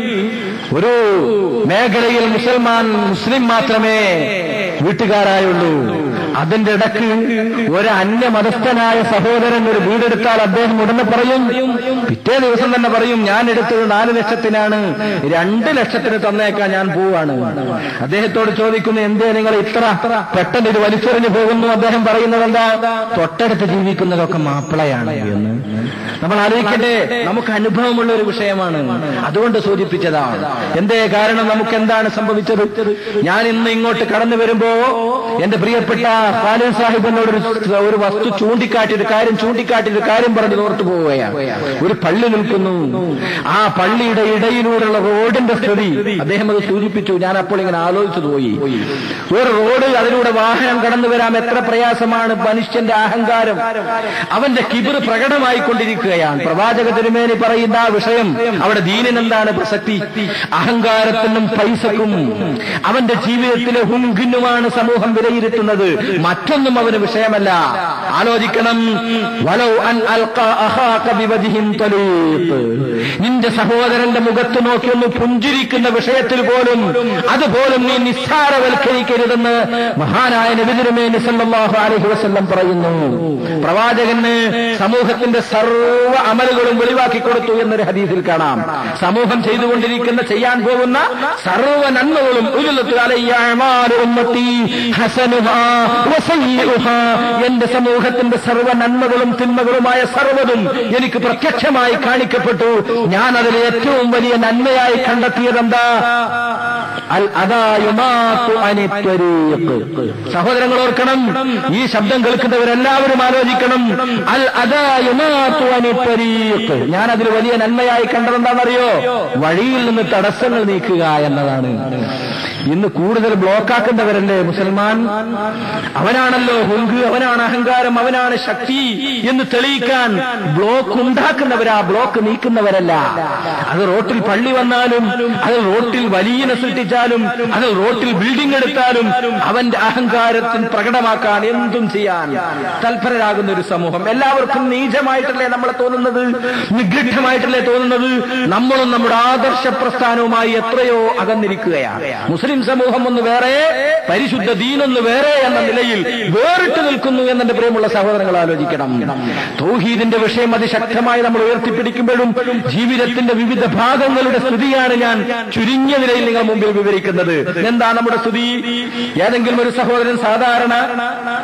ഒരു മേഖലയിൽ മുസൽമാൻ മുസ്ലിം മാത്രമേ വീട്ടുകാരായുള്ളൂ അതിന്റെ ഇടക്ക് ഒരു അന്യമതസ്ഥനായ സഹോദരൻ ഒരു വീടെടുത്താൽ അദ്ദേഹം ഉടനെ പറയും പിറ്റേ ദിവസം തന്നെ പറയും ഞാൻ എടുത്തത് നാല് ലക്ഷത്തിനാണ് രണ്ട് ലക്ഷത്തിന് തന്നേക്കാൻ ഞാൻ പോവാണ് അദ്ദേഹത്തോട് ചോദിക്കുന്നു എന്തേ നിങ്ങൾ ഇത്ര പെട്ടെന്ന് ഇത് വലിച്ചെറിഞ്ഞു പോകുന്നു അദ്ദേഹം പറയുന്നത് എന്താ തൊട്ടടുത്ത് ജീവിക്കുന്നതൊക്കെ മാപ്പിളയാണ് എന്ന് നമ്മൾ ആലോചിക്കട്ടെ നമുക്ക് അനുഭവമുള്ള ഒരു വിഷയമാണ് അതുകൊണ്ട് സൂചിപ്പിച്ചതാണ് എന്തേ കാരണം നമുക്ക് എന്താണ് സംഭവിച്ചത് ഞാൻ ഇന്ന് ഇങ്ങോട്ട് കടന്നു വരുമ്പോ എന്റെ പ്രിയപ്പെട്ട ഫാലിൻ സാഹിബ് എന്നോട് ഒരു- ഒരു വസ്തു ചൂണ്ടിക്കാട്ടി ഒരു കാര്യം ചൂണ്ടിക്കാട്ടി ഒരു കാര്യം പറഞ്ഞ് ഓർത്തു പോവുകയാണ് ഒരു പള്ളി നിൽക്കുന്നു ആ പള്ളിയുടെ ഇടയിലൂടെയുള്ള റോഡിന്റെ സ്ഥിതി അദ്ദേഹം അത് സൂചിപ്പിച്ചു ഞാൻ അപ്പോൾ ഇങ്ങനെ ആലോചിച്ചു പോയി ഒരു റോഡ് അതിലൂടെ വാഹനം കടന്നു വരാൻ എത്ര പ്രയാസമാണ് മനുഷ്യന്റെ അഹങ്കാരം അവന്റെ കിബിർ പ്രകടമായിക്കൊണ്ടിരിക്കുകയാണ് പ്രവാചക തിരുമേനി പറയുന്ന ആ വിഷയം അവിടെ ദീനിനെന്താണ് പ്രസക്തി അഹങ്കാരത്തിനും പൈസക്കും അവന്റെ ജീവിതത്തിലെ ഹുങ്കിനുമാണ് സമൂഹം വിലയിരുത്തുന്നത് മറ്റൊന്നും അവന് വിഷയമല്ല ആലോചിക്കണം വലൗ അൻ അൽഖാ അഖാക ബിവജ്ഹിൻ തലീഖ്. നിന്റെ സഹോദരന്റെ മുഖത്ത് നോക്കി ഒന്ന് പുഞ്ചിരിക്കുന്ന വിഷയത്തിൽ പോലും അതുപോലും നീ നിസ്സാരവൽക്കരിക്കരുതെന്ന് മഹാനായ നബിതിരുമേനി സല്ലല്ലാഹു അലൈഹി വസല്ലം പറയുന്നു പ്രവാചകന് സമൂഹത്തിന്റെ സർവ്വ അമലുകളും വെളിവാക്കി കൊടുത്തു എന്നൊരു ഹദീസിൽ കാണാം സമൂഹം ചെയ്തുകൊണ്ടിരിക്കുന്ന ചെയ്യാൻ പോകുന്ന സർവ്വ നന്മകളും ഉരുളത്ത് അലയ്യ അഅ്മാലു ഉമ്മത്തി ഹസനുഹാ വസയ്യിഉഹാ. എന്റെ സമൂഹത്തിന്റെ സർവ്വ നന്മകളും തിന്മകളുമായ സർവ്വതും എനിക്ക് പ്രത്യക്ഷമായി കാണിക്കപ്പെട്ടു ഞാൻ അതിൽ ഏറ്റവും വലിയ നന്മയായി കണ്ടെത്തിയതെന്താ അൽ അദായുമാത്തു അനിത്വരീഖ്. സഹോദരങ്ങൾ ഓർക്കണം ഈ ശബ്ദം കേൾക്കുന്നവരെല്ലാവരും ആലോചിക്കണം അൽ അദായുമാത്തു അനിത്വരീഖ്. ഞാൻ അതിൽ വലിയ നന്മയായി കണ്ടതെന്താണെന്നറിയോ വഴിയിൽ നിന്ന് തടസ്സങ്ങൾ നീക്കുക എന്നതാണ് ഇന്ന് കൂടുതൽ ബ്ലോക്കാക്കുന്നവരല്ലേ മുസൽമാൻ അവനാണല്ലോ ഹുങ്ക് അവനാണ് അഹങ്കാരം അവനാണ് ശക്തി എന്ന് തെളിയിക്കാൻ ബ്ലോക്ക് ഉണ്ടാക്കുന്നവരാ ബ്ലോക്ക് നീക്കുന്നവരല്ല അത് റോട്ടിൽ പള്ളി വന്നാലും അത് റോട്ടിൽ വലിയ സൃഷ്ടിച്ചാലും അത് റോട്ടിൽ ബിൽഡിംഗ് എടുത്താലും അവന്റെ അഹങ്കാരത്തിന് പ്രകടമാക്കാൻ എന്തും ചെയ്യാൻ തൽപരരാകുന്ന ഒരു സമൂഹം എല്ലാവർക്കും നീചമായിട്ടല്ലേ നമ്മളെ തോന്നുന്നത് നിഗൃഢമായിട്ടല്ലേ തോന്നുന്നത് നമ്മളും നമ്മുടെ ആദർശ പ്രസ്ഥാനവുമായി എത്രയോ അകന്നിരിക്കുകയാണ് മുസ്ലിം സമൂഹം ഒന്ന് വേറെ പരിശുദ്ധ ദീനൊന്ന് വേറെ എന്ന നിലയിൽ വേറിട്ട് നിൽക്കുന്നു എന്നെ പ്രിയമുള്ള സഹോദരങ്ങൾ ആലോചിക്കണം തൗഹീദിന്റെ വിഷയം അതിശക്തമായി നമ്മൾ ഉയർത്തിപ്പിടിക്കുമ്പോഴും ജീവിതത്തിന്റെ വിവിധ ഭാഗങ്ങളുടെ സ്ഥിതിയാണ് ഞാൻ ചുരുങ്ങിയ നിലയിൽ നിങ്ങൾ മുമ്പിൽ വിവരിക്കുന്നത് എന്താ നമ്മുടെ സ്ഥിതി ഏതെങ്കിലും ഒരു സഹോദരൻ സാധാരണ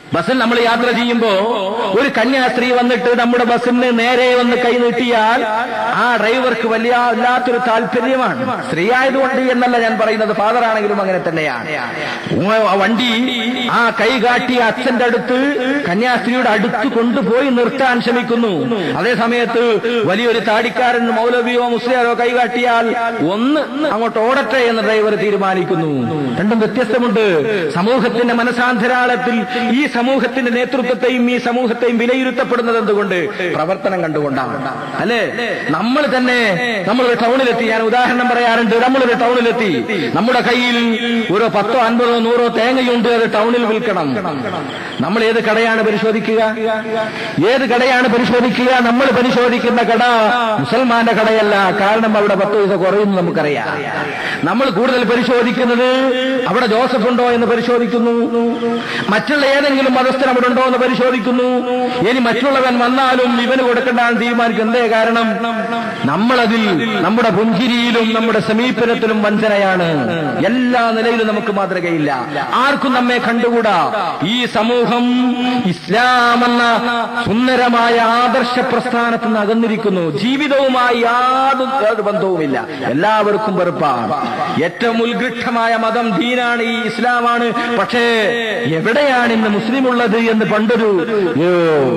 ബസ്സിൽ നമ്മൾ യാത്ര ചെയ്യുമ്പോ ഒരു കന്യാസ്ത്രീ വന്നിട്ട് നമ്മുടെ ബസ്സിന് നേരെ വന്ന് കൈ നീട്ടിയാൽ ആ ഡ്രൈവർക്ക് വലിയ വല്ലാത്തൊരു താല്പര്യമാണ് സ്ത്രീ ആയതുകൊണ്ട് എന്നല്ല ഞാൻ പറയുന്നത് ഫാദർ ആണെങ്കിലും അങ്ങനെ തന്നെയാണ് ഉം, ആ വണ്ടി ആ കൈ കാട്ടി അച്ഛന്റെ അടുത്ത് കന്യാസ്ത്രീയുടെ അടുത്ത് കൊണ്ടുപോയി നിർത്താൻ ശ്രമിക്കുന്നു അതേ സമയത്ത് വലിയൊരു താടിക്കാരൻ മൗലവിയോ മുസ്ലിയാരോ കൈ കാട്ടിയാൽ ഒന്ന് അങ്ങോട്ട് ഓടട്ടെ എന്ന് ഡ്രൈവർ തീരുമാനിക്കുന്നു രണ്ടും വ്യത്യസ്തമുണ്ട് സമൂഹത്തിന്റെ മനസാന്തരാളത്തിൽ ഈ സമൂഹത്തിന്റെ നേതൃത്വത്തെയും ഈ സമൂഹത്തെയും വിലയിരുത്തപ്പെടുന്നത് എന്തുകൊണ്ട് പ്രവർത്തനം കണ്ടുകൊണ്ടാണ് അല്ലേ നമ്മൾ തന്നെ നമ്മളൊരു ടൗണിലെത്തി ഞാൻ ഉദാഹരണം പറയാറുണ്ട് നമ്മളൊരു ടൗണിലെത്തി നമ്മുടെ കയ്യിൽ ഒരു പത്തോ അൻപതോ നൂറോ തേങ്ങയുണ്ട് അത് ടൗണിൽ വിൽക്കണം നമ്മൾ ഏത് കടയാണ് പരിശോധിക്കുക ഏത് കടയാണ് പരിശോധിക്കുക നമ്മൾ പരിശോധിക്കുന്ന കട മുസൽമാന്റെ കടയല്ല കാരണം അവിടെ പത്ത് പൈസ കുറയുന്നു നമുക്കറിയാം നമ്മൾ കൂടുതൽ പരിശോധിക്കുന്നത് അവിടെ ജോസഫ് ഉണ്ടോ എന്ന് പരിശോധിക്കുന്നു മറ്റുള്ള ഏതെങ്കിലും മതസ്ഥൻ അവിടെ ഉണ്ടോ എന്ന് പരിശോധിക്കുന്നു ഇനി മറ്റുള്ളവൻ വന്നാലും ഇവന് കൊടുക്കേണ്ടതാണ് തീരുമാനിക്കും എന്തേ കാരണം നമ്മളതിൽ നമ്മുടെ പുഞ്ചിരിയിലും നമ്മുടെ സമീപനത്തിലും വഞ്ചനയാണ് എല്ലാ നിലയിലും നമുക്ക് മാതൃകയില്ല ആർക്കും നമ്മെ കണ്ടുകൂടാ ഈ സമൂഹം ഇസ്ലാം എന്ന സുന്ദരമായ ആദർശ പ്രസ്ഥാനത്ത് നിന്ന് അകന്നിരിക്കുന്നു ജീവിതവുമായി യാതൊരു ബന്ധവുമില്ല എല്ലാവർക്കും വെറുപ്പാണ് ഏറ്റവും ഉത്കൃഷ്ടമായ മതം ദീനാണ് ഈ ഇസ്ലാമാണ് പക്ഷേ എവിടെയാണ് ഇന്ന് മുസ്ലിം ഉള്ളത് എന്ന് പണ്ടൊരു ഏ,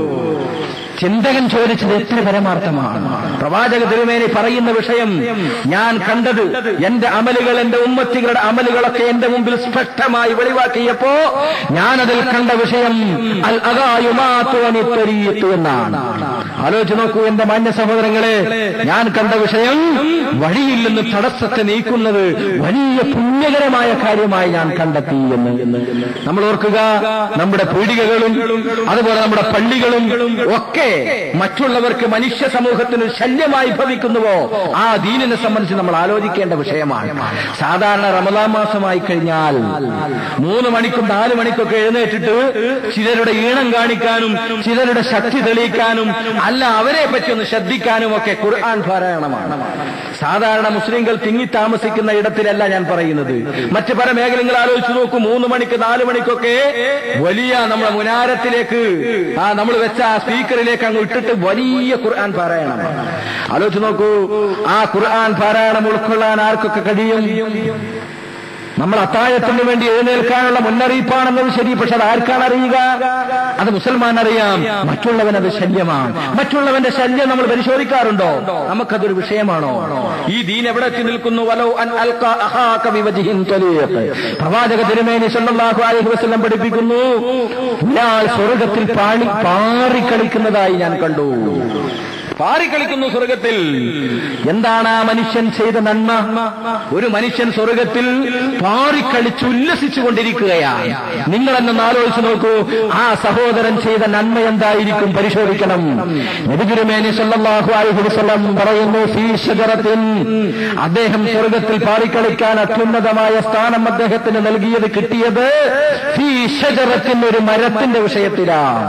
ചിന്തകൻ ചോദിച്ചത് എത്ര പരമാർത്ഥമാണ് പ്രവാചക തിരുമേനി പറയുന്ന വിഷയം ഞാൻ കണ്ടത് എന്റെ അമലുകൾ എന്റെ ഉമ്മത്തികളുടെ അമലുകളൊക്കെ എന്റെ മുമ്പിൽ സ്പഷ്ടമായി വെളിവാക്കിയപ്പോ ഞാനതിൽ കണ്ട വിഷയം അൽ അകായുമാത്വനിത്വരീത്ത് എന്നാണ് ആലോചിച്ച് നോക്കൂ എന്റെ മാന്യ സഹോദരങ്ങളെ ഞാൻ കണ്ട വിഷയം വഴിയിൽ നിന്ന് തടസ്സത്തെ നീക്കുന്നത് വലിയ പുണ്യകരമായ കാര്യമായി ഞാൻ കണ്ടെത്തി എന്ന് നമ്മൾ ഓർക്കുക നമ്മുടെ പീടികകളും അതുപോലെ നമ്മുടെ പള്ളികളും ഒക്കെ മറ്റുള്ളവർക്ക് മനുഷ്യ സമൂഹത്തിന് ശല്യമായി ഭവിക്കുന്നുവോ ആ ദീനിനെ സംബന്ധിച്ച് നമ്മൾ ആലോചിക്കേണ്ട വിഷയമാണ് സാധാരണ റമദാൻ മാസമായി കഴിഞ്ഞാൽ മൂന്ന് മണിക്കും നാല് മണിക്കൊക്കെ എഴുന്നേറ്റിട്ട് ചിലരുടെ ഈണം കാണിക്കാനും ചിലരുടെ ശക്തി തെളിയിക്കാനും അല്ല അവരെ പറ്റി ഒന്ന് ശ്രദ്ധിക്കാനും ഒക്കെ ഖുർആൻ പാരായണമാണ് സാധാരണ മുസ്ലിങ്ങൾ തിങ്ങി താമസിക്കുന്ന ഇടത്തിലല്ല ഞാൻ പറയുന്നത് മറ്റ് പല മേഖലകൾ ആലോചിച്ച് നോക്കൂ മൂന്ന് മണിക്ക് നാല് മണിക്കൊക്കെ വലിയ നമ്മുടെ മുനാരത്തിലേക്ക് ആ നമ്മൾ വെച്ച ആ സ്പീക്കറിലേക്ക് അങ്ങ് ഇട്ടിട്ട് വലിയ ഖുർആൻ പാരായണം ആലോചിച്ച് നോക്കൂ ആ ഖുർആൻ പാരായണം ഉൾക്കൊള്ളാൻ ആർക്കൊക്കെ കഴിയും നമ്മൾ അത്താഴത്തിന് വേണ്ടി എഴുന്നേൽക്കാനുള്ള മുന്നറിയിപ്പാണെന്നത് ശരി പക്ഷെ അത് ആർക്കാണ് അറിയുക അത് മുസൽമാൻ അറിയാം മറ്റുള്ളവൻ അത് ശല്യമാണ് മറ്റുള്ളവന്റെ ശല്യം നമ്മൾ പരിശോധിക്കാറുണ്ടോ നമുക്കതൊരു വിഷയമാണോ ഈ ദീൻ എവിടെ എത്തി നിൽക്കുന്നു വലോ അൻ അൽഖ അഹാക ബിവജ്ഹിൻ തലീഖ്. പ്രവാചക തിരുമേനി സല്ലല്ലാഹു അലൈഹി വസല്ലം പഠിപ്പിക്കുന്നു ഒരാൾ സ്വർഗത്തിൽ പാടി പാറിക്കളിക്കുന്നതായി ഞാൻ കണ്ടു പാറിക്കളിക്കുന്നു സ്വർഗത്തിൽ എന്താണ് ആ മനുഷ്യൻ ചെയ്ത നന്മ ഒരു മനുഷ്യൻ സ്വർഗത്തിൽ പാറിക്കളിച്ച് ഉല്ലസിച്ചു കൊണ്ടിരിക്കുകയാണ് നിങ്ങൾ എന്നൊന്ന് ആലോചിച്ച് നോക്കൂ ആ സഹോദരൻ ചെയ്ത നന്മ എന്തായിരിക്കും പരിശോധിക്കണം നബിഗുരുമേനി സല്ലല്ലാഹു അലൈഹി വസല്ലം പറയുന്നു ഫീ ഷജറത്തിൻ അദ്ദേഹം സ്വർഗത്തിൽ പാറിക്കളിക്കാൻ അത്യുന്നതമായ സ്ഥാനം അദ്ദേഹത്തിന് നൽകിയത് കിട്ടിയത് ഫീ ഷജറത്തിൻ ഒരു മരത്തിന്റെ വിഷയത്തിലാണ്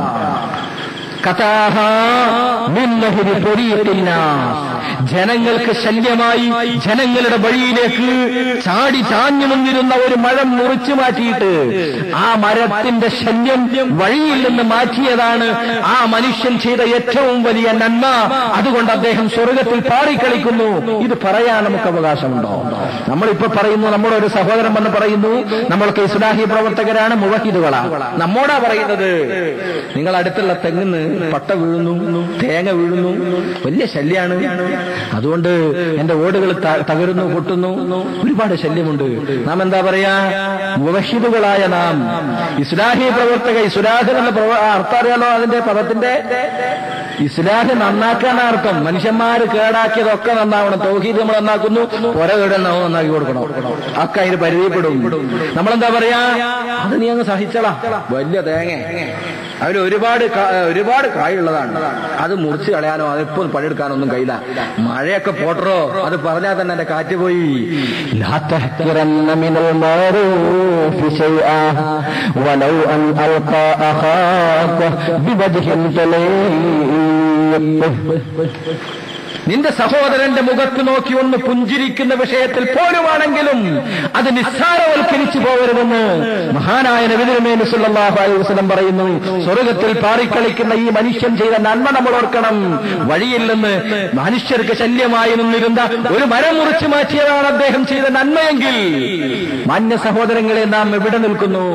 കഥാഹ മിന്നഹിരി പൊരിയത്തിനാസ് ജനങ്ങൾക്ക് ശല്യമായി ജനങ്ങളുടെ വഴിയിലേക്ക് ചാടി ചാഞ്ഞു നിന്നിരുന്ന ഒരു മരം മുറിച്ചു മാറ്റിയിട്ട് ആ മരത്തിന്റെ ശല്യം വഴിയിൽ നിന്ന് മാറ്റിയതാണ് ആ മനുഷ്യൻ ചെയ്ത ഏറ്റവും വലിയ നന്മ അതുകൊണ്ട് അദ്ദേഹം സ്വർഗത്തിൽ പാറിക്കളിക്കുന്നു ഇത് പറയാൻ നമുക്ക് അവകാശമുണ്ടോ നമ്മളിപ്പോ പറയുന്നു നമ്മുടെ ഒരു സഹോദരൻ വന്ന് പറയുന്നു നമ്മൾക്ക് ഇസ്ലാഹി പ്രവർത്തകരാണ് മുവഹിദുകളാണ് നമ്മോടാ പറയുന്നത് നിങ്ങൾ അടുത്തുള്ള തെങ്ങിന്ന് പട്ട വീഴുന്നു തേങ്ങ വീഴുന്നു വലിയ ശല്യാണ് അതുകൊണ്ട് എന്റെ ഓടുകൾ ത- തകരുന്നു പൊട്ടുന്നു ഒരുപാട് ശല്യമുണ്ട് നാം എന്താ പറയാ മുവഹിദുകളായ നാം ഇസ്ലാഹി പ്രവർത്തക ഇസ്ലാഹ് എന്നുള്ള പ്രവ- ആ അർത്ഥം അറിയാലോ അതിന്റെ പദത്തിന്റെ ഇസ്ലാഹ് നന്നാക്കാൻ അർത്ഥം മനുഷ്യന്മാര് കേടാക്കിയതൊക്കെ നന്നാവണം തൗഹീദ് നമ്മൾ നന്നാക്കുന്നു പുര കേടുന്നാവും നന്നാക്കി കൊടുക്കണം ഒക്കെ അതിന് പരിചയപ്പെടും നമ്മളെന്താ പറയാ അത് നീ അങ്ങ് സഹിച്ചളാ വലിയ തേങ്ങ അതിൽ ഒരുപാട് കാ- ഒരുപാട് കായുള്ളതാണ് അത് മുറിച്ച് കളയാനോ അതിപ്പോ പണിയെടുക്കാനോ ഒന്നും കഴിയില്ല മഴയൊക്കെ പോട്ടറോ അത് പറഞ്ഞാൽ തന്നെ എന്റെ കാറ്റ് പോയി ലാ തഹ്കിറന്ന മിനൽ മഅറൂഫി ശൈആ വലൗ അൻ അൽഖാ അഖാക ബിവജ്ഹിൻ തലീഖ് നിന്റെ സഹോദരന്റെ മുഖത്ത് നോക്കി ഒന്ന് പുഞ്ചിരിക്കുന്ന വിഷയത്തിൽ പോലുമാണെങ്കിലും അത് നിസ്സാരവൽക്കരിച്ചു പോകരുതെന്ന് മഹാനായ നബിതിരുമേനി സല്ലല്ലാഹു അലൈഹി വസല്ലം പറയുന്നു സ്വർഗത്തിൽ പാറിക്കളിക്കുന്ന ഈ മനുഷ്യൻ ചെയ്ത നന്മ നമ്മൾ ഓർക്കണം വഴിയിൽ നിന്ന് മനുഷ്യർക്ക് ശല്യമായി നിന്നിരുന്ന ഒരു മരം മുറിച്ചു മാറ്റിയതാണ് അദ്ദേഹം ചെയ്ത നന്മയെങ്കിൽ മാന്യ സഹോദരങ്ങളെ നാം എവിടെ നിൽക്കുന്നു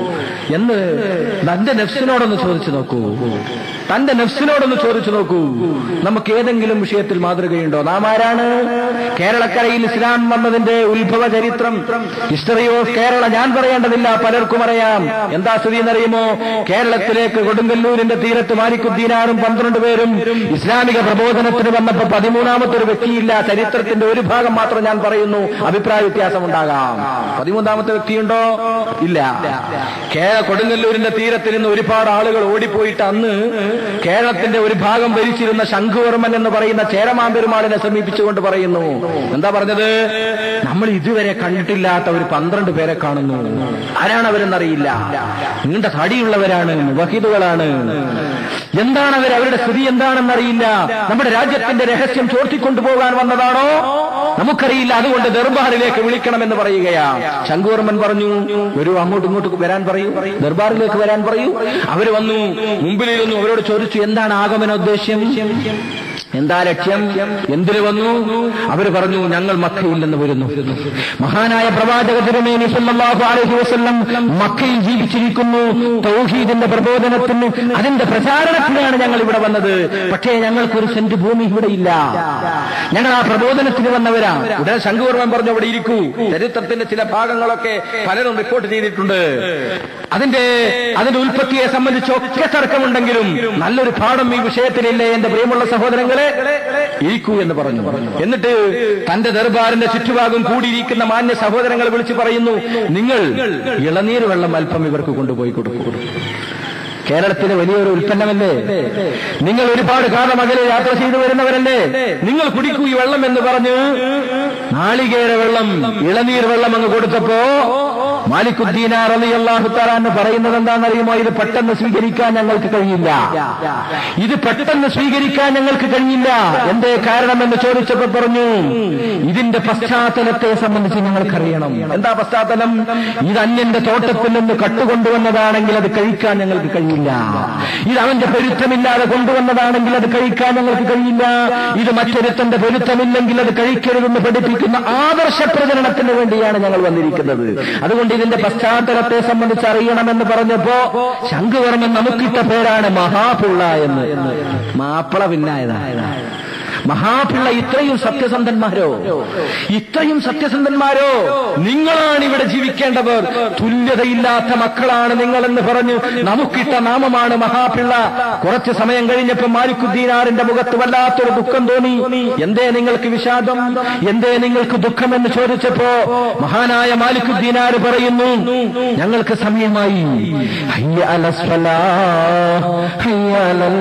എന്ന് തന്റെ നെഫ്സിനോടൊന്ന് ചോദിച്ചു നോക്കൂ തന്റെ നെഫ്സിനോടൊന്ന് ചോദിച്ചു നോക്കൂ നമുക്ക് ഏതെങ്കിലും വിഷയത്തിൽ മാതൃകയുണ്ടോ നാം ആരാണ് കേരളക്കരയിൽ ഇസ്ലാം വന്നതിന്റെ ഉത്ഭവ ചരിത്രം ഹിസ്റ്ററി ഓഫ് കേരള ഞാൻ പറയേണ്ടതില്ല പലർക്കും അറിയാം എന്താ സ്ഥിതി എന്നറിയുമോ കേരളത്തിലേക്ക് കൊടുങ്ങല്ലൂരിന്റെ തീരത്ത് മാലിക്കുദ്ദീനാറും പന്ത്രണ്ട് പേരും ഇസ്ലാമിക പ്രബോധനത്തിന് വന്നപ്പോ പതിമൂന്നാമത്തെ ഒരു വ്യക്തിയില്ല ചരിത്രത്തിന്റെ ഒരു ഭാഗം മാത്രം ഞാൻ പറയുന്നു അഭിപ്രായ വ്യത്യാസം ഉണ്ടാകാം പതിമൂന്നാമത്തെ വ്യക്തിയുണ്ടോ ഇല്ല കേരള കൊടുങ്ങല്ലൂരിന്റെ തീരത്തിൽ നിന്ന് ഒരുപാട് ആളുകൾ ഓടിപ്പോയിട്ട് അന്ന് കേരളത്തിന്റെ ഒരു ഭാഗം ഭരിച്ചിരുന്ന ശംഖുവർമ്മൻ എന്ന് പറയുന്ന ചേരമാമ്പെരുമാളിനെ സമീപിച്ചുകൊണ്ട് പറയുന്നു എന്താ പറഞ്ഞത് നമ്മൾ ഇതുവരെ കണ്ടിട്ടില്ലാത്ത ഒരു പന്ത്രണ്ട് പേരെ കാണുന്നു ആരാണ് അവരെന്നറിയില്ല നീണ്ട തടിയുള്ളവരാണ് വഹിദുകളാണ് എന്താണ് അവർ അവരുടെ സ്ഥിതി എന്താണെന്നറിയില്ല നമ്മുടെ രാജ്യത്തിന്റെ രഹസ്യം ചോർത്തിക്കൊണ്ടുപോകാൻ വന്നതാണോ നമുക്കറിയില്ല അതുകൊണ്ട് ദർബാറിലേക്ക് വിളിക്കണമെന്ന് പറയുകയാ ശങ്കുവർമ്മൻ പറഞ്ഞു ഒരു അങ്ങോട്ടും ഇങ്ങോട്ടും വരാൻ പറയൂ ദർബാറിലേക്ക് വരാൻ പറയൂ അവര് വന്നു മുമ്പിലിരുന്നു അവരോട് ചോദിച്ചു എന്താണ് ആഗമന ഉദ്ദേശ്യം എന്താ ലക്ഷ്യം എന്തിനു വന്നു അവര് പറഞ്ഞു ഞങ്ങൾ മക്കയിൽ നിന്ന് വരുന്നു മഹാനായ പ്രവാചക തിരുമേനി സല്ലല്ലാഹു അലൈഹി വസല്ലം മക്കയിൽ ജീവിച്ചിരിക്കുന്നു തൗഹീദിന്റെ പ്രബോധനത്തിന് അതിന്റെ പ്രചാരണത്തിനാണ് ഞങ്ങൾ ഇവിടെ വന്നത് പക്ഷേ ഞങ്ങൾക്കൊരു സെന്റ് ഭൂമി ഇവിടെ ഇല്ല ഞങ്ങൾ ആ പ്രബോധനത്തിന് വന്നവരാ ഉടനെ ശങ്കുവർമ്മൻ പറഞ്ഞു അവിടെ ഇരിക്കൂ ചരിത്രത്തിന്റെ ചില ഭാഗങ്ങളൊക്കെ പലരും റിപ്പോർട്ട് ചെയ്തിട്ടുണ്ട് അതിന്റെ അതിന്റെ ഉൽപ്പത്തിയെ സംബന്ധിച്ച് ഒക്കെ തർക്കമുണ്ടെങ്കിലും നല്ലൊരു പാഠം ഈ വിഷയത്തിലില്ലേ എന്റെ പ്രിയമുള്ള സഹോദരങ്ങളെ ഇരിക്കൂ എന്ന് പറഞ്ഞു എന്നിട്ട് തന്റെ ദർബാറിന്റെ ചുറ്റുഭാഗം കൂടിയിരിക്കുന്ന മാന്യ സഹോദരങ്ങളെ വിളിച്ചു പറയുന്നു നിങ്ങൾ ഇളനീർ വെള്ളം അല്പം ഇവർക്ക് കൊണ്ടുപോയി കൊടുക്കൂ കേരളത്തിലെ വലിയൊരു ഉൽപ്പന്നമല്ലേ നിങ്ങൾ ഒരുപാട് കാലം അകലെ യാത്ര ചെയ്തു വരുന്നവരല്ലേ നിങ്ങൾ കുടിക്കൂ ഈ വെള്ളം എന്ന് പറഞ്ഞ് നാളികേര വെള്ളം ഇളനീർ വെള്ളം അങ്ങ് കൊടുത്തപ്പോ മാലിക്കുദ്ദീനാർ അലി അള്ളാഹുത്താറാന്ന് പറയുന്നത് എന്താണെന്നറിയുമോ ഇത് പെട്ടെന്ന് സ്വീകരിക്കാൻ ഞങ്ങൾക്ക് കഴിയില്ല ഇത് പെട്ടെന്ന് സ്വീകരിക്കാൻ ഞങ്ങൾക്ക് കഴിയില്ല എന്തേ കാരണമെന്ന് ചോദിച്ചപ്പോ പറഞ്ഞു ഇതിന്റെ പശ്ചാത്തലത്തെ സംബന്ധിച്ച് ഞങ്ങൾക്കറിയണം എന്താ പശ്ചാത്തലം ഇത് അന്യന്റെ തോട്ടത്തിൽ നിന്ന് കട്ടുകൊണ്ടുവന്നതാണെങ്കിൽ അത് കഴിക്കാൻ ഞങ്ങൾക്ക് കഴിയില്ല ഇത് അവന്റെ പൊരുത്തമില്ലാതെ കൊണ്ടുവന്നതാണെങ്കിൽ അത് കഴിക്കാൻ ഞങ്ങൾക്ക് കഴിയില്ല ഇത് മറ്റൊരുത്തന്റെ പൊരുത്തമില്ലെങ്കിൽ അത് കഴിക്കരുതെന്ന് പഠിപ്പിക്കുന്ന ആദർശ പ്രചരണത്തിന് വേണ്ടിയാണ് ഞങ്ങൾ വന്നിരിക്കുന്നത് അതുകൊണ്ട് ഇതിന്റെ പശ്ചാത്തലത്തെ സംബന്ധിച്ച് അറിയണമെന്ന് പറഞ്ഞപ്പോ ശംഖുവർമ്മൻ നമുക്കിട്ട പേരാണ് മഹാപിള്ള എന്ന് മാപ്പിള പിന്നായതാ മഹാപിള്ള ഇത്രയും സത്യസന്ധന്മാരോ ഇത്രയും സത്യസന്ധന്മാരോ നിങ്ങളാണ് ഇവിടെ ജീവിക്കേണ്ടവർ തുല്യതയില്ലാത്ത മക്കളാണ് നിങ്ങളെന്ന് പറഞ്ഞു നമുക്കിട്ട നാമമാണ് മഹാപിള്ള കുറച്ച് സമയം കഴിഞ്ഞപ്പോ മാലിക്കുദ്ദീനാറിന്റെ മുഖത്ത് വല്ലാത്തൊരു ദുഃഖം തോന്നി എന്തേ നിങ്ങൾക്ക് വിഷാദം എന്തേ നിങ്ങൾക്ക് ദുഃഖമെന്ന് ചോദിച്ചപ്പോ മഹാനായ മാലിക്കുദ്ദീനാർ പറയുന്നു ഞങ്ങൾക്ക് സമയമായി ഹയ്യ അലസ് ഫലാഹ്, ഹയ്യ അലൽ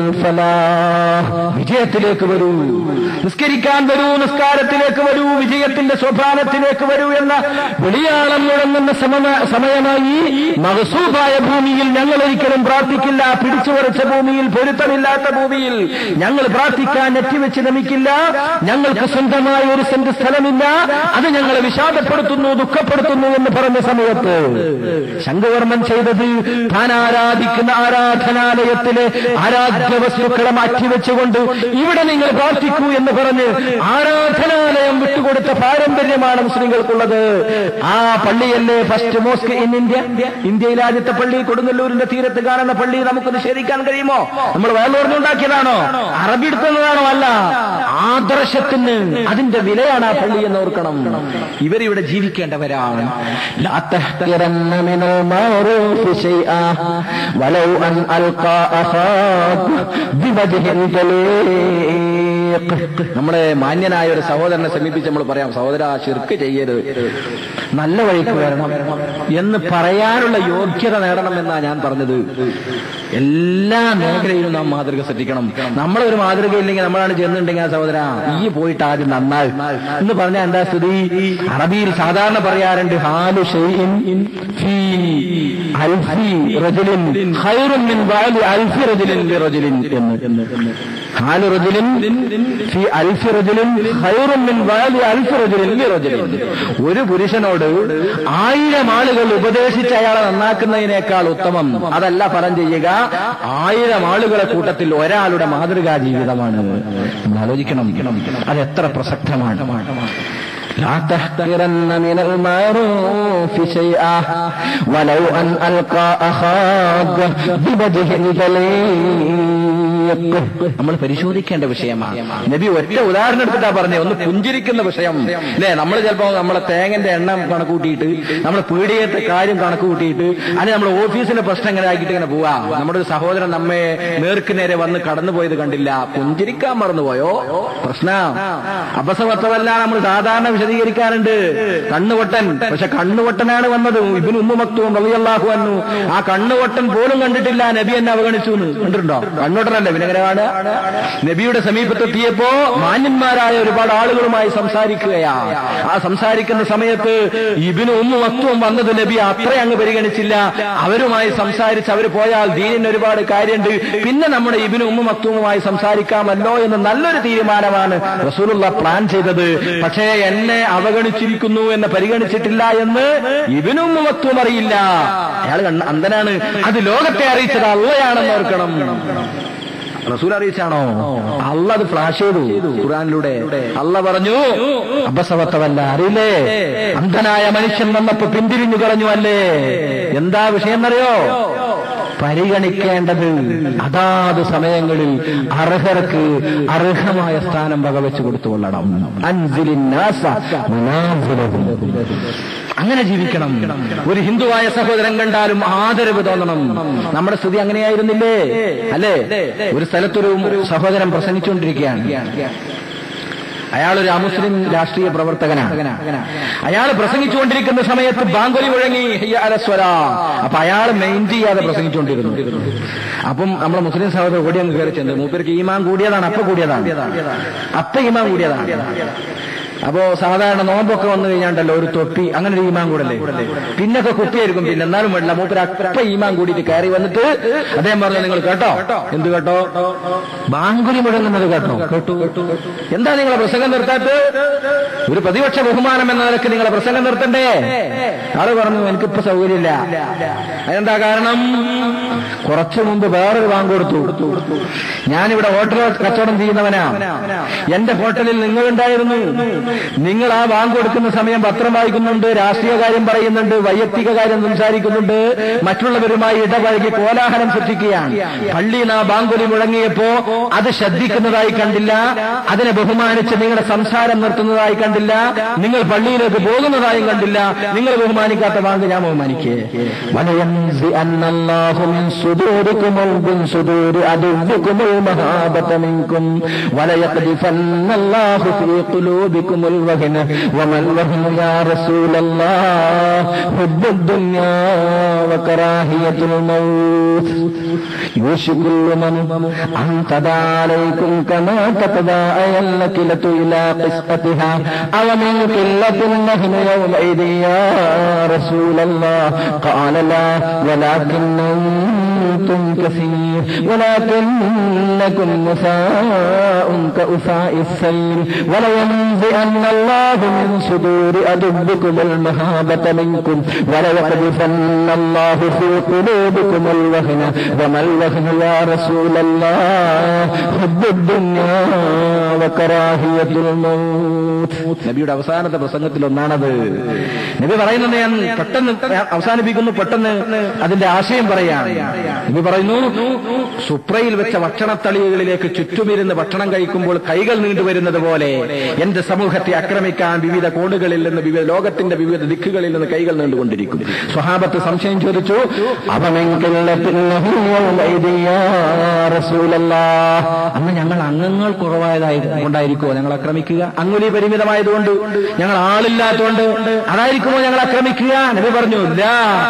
ഫലാഹ്. വിജയത്തിലേക്ക് വരൂ നിസ്കരിക്കാൻ വരൂ നിസ്കാരത്തിലേക്ക് വരൂ വിജയത്തിന്റെ സോപാനത്തിലേക്ക് വരൂ എന്ന വെളിയാളം മുഴങ്ങുന്ന സമമ- സമയമായി മഹസൂബായ ഭൂമിയിൽ ഞങ്ങൾ ഒരിക്കലും പ്രാർത്ഥിക്കില്ല പിടിച്ചു പറിച്ച ഭൂമിയിൽ പൊരുത്തമില്ലാത്ത ഭൂമിയിൽ ഞങ്ങൾ പ്രാർത്ഥിക്കാൻ നെറ്റിവെച്ച് നമിക്കില്ല ഞങ്ങൾക്ക് സ്വന്തമായ ഒരു സെന്റ് സ്ഥലമില്ല അത് ഞങ്ങളെ വിഷാദപ്പെടുത്തുന്നു ദുഃഖപ്പെടുത്തുന്നു എന്ന് പറഞ്ഞ സമയത്ത് ശങ്കവർമ്മൻ ചെയ്തത് താൻ ആരാധിക്കുന്ന ആരാധനാലയത്തിലെ ആരാധ്യ വസ്തുക്കളെ മാറ്റിവെച്ചുകൊണ്ട് ഇവിടെ നിങ്ങൾ പ്രാർത്ഥിക്കൂ എന്ന് പറഞ്ഞ് ആരാധനാലയം വിട്ടുകൊടുത്ത പാരമ്പര്യമാണ് മുസ്ലിങ്ങൾക്കുള്ളത് ആ പള്ളിയല്ലേ ഫസ്റ്റ് മോസ്ക് ഇൻ ഇന്ത്യ ഇന്ത്യയിൽ ആദ്യത്തെ പള്ളി കൊടുങ്ങല്ലൂരിന്റെ തീരത്ത് കാണുന്ന പള്ളി നമുക്ക് നിഷേധിക്കാൻ കഴിയുമോ നമ്മൾ വേളൂർന്നുണ്ടാക്കിയതാണോ അറബി എടുക്കുന്നതാണോ അല്ല ആദർശത്തിന് അതിന്റെ വിലയാണ് ആ പള്ളി എന്ന് ഓർക്കണം ഇവരിവിടെ ജീവിക്കേണ്ടവരാണ് ലാ തഹ്തിറന്ന മിനൽ മഅറൂഫി ശൈആ വലൗ അൻ അൽഖാ അഖാക ബിവജ്ഹിൻ തലീഖ് നമ്മുടെ മാന്യനായ ഒരു സഹോദരനെ സമീപിച്ച് നമ്മൾ പറയാം സഹോദര ശിർക്ക് ചെയ്യരുത് നല്ല വഴിക്ക് വരണം എന്ന് പറയാനുള്ള യോഗ്യത നേടണം എന്നാ ഞാൻ പറഞ്ഞത് എല്ലാ മേഖലയിലും നാം മാതൃക സൃഷ്ടിക്കണം നമ്മളൊരു മാതൃക ഇല്ലെങ്കിൽ നമ്മളാണ് ചെന്നിട്ടുണ്ടെങ്കിൽ ആ സഹോദര ഈ പോയിട്ട് ആദ്യം നന്നായി എന്ന് പറഞ്ഞാൽ എന്താ സ്ഥിതി അറബിയിൽ സാധാരണ പറയാറുണ്ട് ഹാലു ഷൈഇൻ ഫീ അൽഫി റജുലിൻ ഖൈറുൻ മിൻ ബഅലി അൽഫി റജുലിൻ ലിറജുലിൻ എന്ന് ഹാലു റജുലിൻ ഫി അൽഫി റജുലിൻ ഖൈറും മിൻ വാലി അൽഫി റജുലിൻ ലി റജുലിൻ ഒരു പുരുഷനോട് ആയിരം ആളുകൾ ഉപദേശിച്ച് അയാളെ നന്നാക്കുന്നതിനേക്കാൾ ഉത്തമം അതല്ല ഫലം ചെയ്യുക ആയിരം ആളുകളെ കൂട്ടത്തിൽ ഒരാളുടെ മാതൃകാ ജീവിതമാണ് നമ്മൾ ആലോചിക്കണം അത് എത്ര പ്രസക്തമാണ് لا تحقرن من المعروف شيئا ولو أن ألقى أخاك بوجه طليق നമ്മൾ പരിശോധിക്കേണ്ട വിഷയമാണ് നബി ഒറ്റ ഉദാഹരണം എടുത്തിട്ടാ പറഞ്ഞേ ഒന്ന് പുഞ്ചിരിക്കുന്ന വിഷയം അല്ലേ നമ്മൾ ചിലപ്പോ നമ്മളെ തേങ്ങന്റെ എണ്ണം കണക്ക് കൂട്ടിയിട്ട് നമ്മുടെ പീടികത്തെ കാര്യം കണക്ക് കൂട്ടിയിട്ട് അല്ലെങ്കിൽ നമ്മുടെ ഓഫീസിലെ പ്രശ്നം ഇങ്ങനെ ആക്കിയിട്ട് ഇങ്ങനെ പോവാ നമ്മുടെ ഒരു സഹോദരൻ നമ്മെ നേർക്ക് നേരെ വന്ന് കടന്നു പോയത് കണ്ടില്ല പുഞ്ചിരിക്കാൻ മറന്നുപോയോ പ്രശ്നം അപസവത്വമല്ല നമ്മൾ സാധാരണ വിശദീകരിക്കാറുണ്ട് കണ്ണുകൊട്ടൻ പക്ഷെ കണ്ണുകൊട്ടനാണ് വന്നത് ഇബിന് ഉമ്മ മക്തുവും റളിയല്ലാഹു അൻഹു ആ കണ്ണുകൊട്ടൻ പോലും കണ്ടിട്ടില്ല നബി എന്നെ അവഗണിച്ചു എന്ന് കണ്ടിട്ടുണ്ടോ കണ്ണുകൊട്ടനല്ലേ വിനകരമാണ് നബിയുടെ സമീപത്തെത്തിയപ്പോ മാന്യന്മാരായ ഒരുപാട് ആളുകളുമായി സംസാരിക്കുകയാ ആ സംസാരിക്കുന്ന സമയത്ത് ഇബിന് ഉമ്മ മക്തുവും വന്നത് നബി അത്ര അങ്ങ് പരിഗണിച്ചില്ല അവരുമായി സംസാരിച്ച് അവർ പോയാൽ ദീനിന് ഒരുപാട് കാര്യമുണ്ട് പിന്നെ നമ്മുടെ ഇബിന് ഉമ്മ മക്തുവുമായി സംസാരിക്കാമല്ലോ എന്ന് നല്ലൊരു തീരുമാനമാണ് റസൂലുള്ള പ്ലാൻ ചെയ്തത് പക്ഷേ എന്നെ അവഗണിച്ചിരിക്കുന്നു എന്ന് പരിഗണിച്ചിട്ടില്ല എന്ന് ഇബിനും മക്തും അറിയില്ല അയാൾ കണ്ണ് അന്ധനാണ് അത് ലോകത്തെ അറിയിച്ചത് അള്ളയാണെന്ന് ഓർക്കണം റസൂൽ അറിയിച്ചാണോ അല്ല അത് ഫ്ലാഷ് ചെയ്തു ഖുറാനിലൂടെ അല്ല പറഞ്ഞു അബസവത്തവല്ല അറിയില്ലേ അന്ധനായ മനുഷ്യൻ വന്നപ്പോ പിന്തിരിഞ്ഞു കളഞ്ഞു അല്ലേ എന്താ വിഷയം എന്നറിയോ പരിഗണിക്കേണ്ടത് അതാത് സമയങ്ങളിൽ അർഹർക്ക് അർഹമായ സ്ഥാനം വകവെച്ച് കൊടുത്തുകൊള്ളണം അൻസിലിന്നാസ മനാസിലഹും. അങ്ങനെ ജീവിക്കണം ഒരു ഹിന്ദുവായ സഹോദരൻ കണ്ടാലും ആദരവ് തോന്നണം നമ്മുടെ സ്ഥിതി അങ്ങനെയായിരുന്നില്ലേ അല്ലേ ഒരു സ്ഥലത്തൊരു സഹോദരൻ പ്രസംഗിച്ചുകൊണ്ടിരിക്കുകയാണ് അയാളൊരു അമുസ്ലിം രാഷ്ട്രീയ പ്രവർത്തകനാണ് അയാൾ പ്രസംഗിച്ചുകൊണ്ടിരിക്കുന്ന സമയത്ത് ബാങ്കൊലി മുഴങ്ങി ഹയ്യ അല സ്വലാ. അപ്പൊ അയാൾ മെയിൻ ചെയ്യാതെ പ്രസംഗിച്ചുകൊണ്ടിരുന്നു അപ്പം നമ്മളെ മുസ്ലിം സഹോദരൻ ഓടി അങ്ങ് കയറി ചെന്ന് മൂപ്പർക്ക് ഈമാൻ കൂടിയതാണ് അപ്പ കൂടിയതാണ് അപ്പ ഈമാൻ കൂടിയതാണ് അപ്പോ സാധാരണ നോമ്പൊക്കെ വന്നു കഴിഞ്ഞാണ്ടല്ലോ ഒരു തൊപ്പി അങ്ങനെ ഒരു ഈമാൻ കൂടല്ലേ പിന്നൊക്കെ കുപ്പിയായിരിക്കും പിന്നെ എന്നാലും വേണ്ടില്ല മൂപ്പര് അപ്പ ഈമാൻ കൂടിയിട്ട് കയറി വന്നിട്ട് അദ്ദേഹം പറഞ്ഞു നിങ്ങൾ കേട്ടോ എന്ത് കേട്ടോ ബാങ്കുലി മുഴങ്ങുന്നത് കേട്ടോ കേട്ടു എന്താ നിങ്ങളെ പ്രസംഗം നിർത്താത്ത് ഒരു പ്രതിപക്ഷ ബഹുമാനം എന്ന നിലക്ക് നിങ്ങളെ പ്രസംഗം നിർത്തണ്ടേ ആള് പറഞ്ഞു എനിക്കിപ്പോ സൗകര്യമില്ല അതെന്താ കാരണം കുറച്ചു മുമ്പ് വേറൊരു ബാങ്ക് കൊടുത്തു ഞാനിവിടെ ഹോട്ടൽ കച്ചവടം ചെയ്യുന്നവനാ എന്റെ ഹോട്ടലിൽ നിങ്ങളുണ്ടായിരുന്നു നിങ്ങൾ ആ ബാങ്ക് കൊടുക്കുന്ന സമയം പത്രം വായിക്കുന്നുണ്ട് രാഷ്ട്രീയ കാര്യം പറയുന്നുണ്ട് വൈയക്തിക കാര്യം സംസാരിക്കുന്നുണ്ട് മറ്റുള്ളവരുമായി ഇടപഴകി കോലാഹലം സൃഷ്ടിക്കുകയാണ് പള്ളിയിൽ ആ ബാങ്കുലി മുഴങ്ങിയപ്പോ അത് ശ്രദ്ധിക്കുന്നതായി കണ്ടില്ല അതിനെ ബഹുമാനിച്ച് നിങ്ങളുടെ സംസാരം നിർത്തുന്നതായി കണ്ടില്ല നിങ്ങൾ പള്ളിയിലേക്ക് പോകുന്നതായും കണ്ടില്ല നിങ്ങൾ ബഹുമാനിക്കാത്ത ബാങ്ക് ഞാൻ ബഹുമാനിക്കേ ولينزئن الله من صدوركم ومن صدور عدوكم المهابة منكم وليقذفن الله في قلوبكم الوهن وما الوهن يا رسول الله حب الدنيا وكراهية الموت يوشك الأمم أن تدع عليكم كما تتداعي النكلة إلى قسقتها أو من قلة نحن يومئذ يا رسول الله قال لا ولكن أنتم كثير ولكنكم نساء كأساء السيل ولينزئن الله من صدور أدبكم المهابة منكم وليقذفن الله في قلوبكم الوهن وما الوهن يا رسول الله حب الدنيا وكراهية الموت നബിയുടെ അവസാനത്തെ പ്രസംഗത്തിൽ ഒന്നാണത് നബി പറയുന്നത് ഞാൻ പെട്ടെന്ന് അവസാനിപ്പിക്കുന്നു പെട്ടെന്ന് അതിന്റെ ആശയം പറയാൻ നബി പറയുന്നു സുപ്രയിൽ വെച്ച ഭക്ഷണത്തളികളിലേക്ക് ചുറ്റുമിരുന്ന് ഭക്ഷണം കഴിക്കുമ്പോൾ കൈകൾ നീണ്ടുവരുന്നത് പോലെ എന്റെ സമൂഹത്തെ ആക്രമിക്കാൻ വിവിധ കോണുകളിൽ നിന്ന് വിവിധ ലോകത്തിന്റെ വിവിധ ദിക്കുകളിൽ നിന്ന് കൈകൾ നീണ്ടുകൊണ്ടിരിക്കും സ്വഹാബത്ത് സംശയം ചോദിച്ചു അന്ന് ഞങ്ങൾ അംഗങ്ങൾ കുറവായതായി കൊണ്ടായിരിക്കുമോ ഞങ്ങൾ ആക്രമിക്കുക അങ്കുലി പരിമിതമായതുകൊണ്ട് ഞങ്ങൾ ആളില്ലാത്തതുകൊണ്ട് അതായിരിക്കുമോ ഞങ്ങൾ ആക്രമിക്കുക നബി പറഞ്ഞു ഇല്ല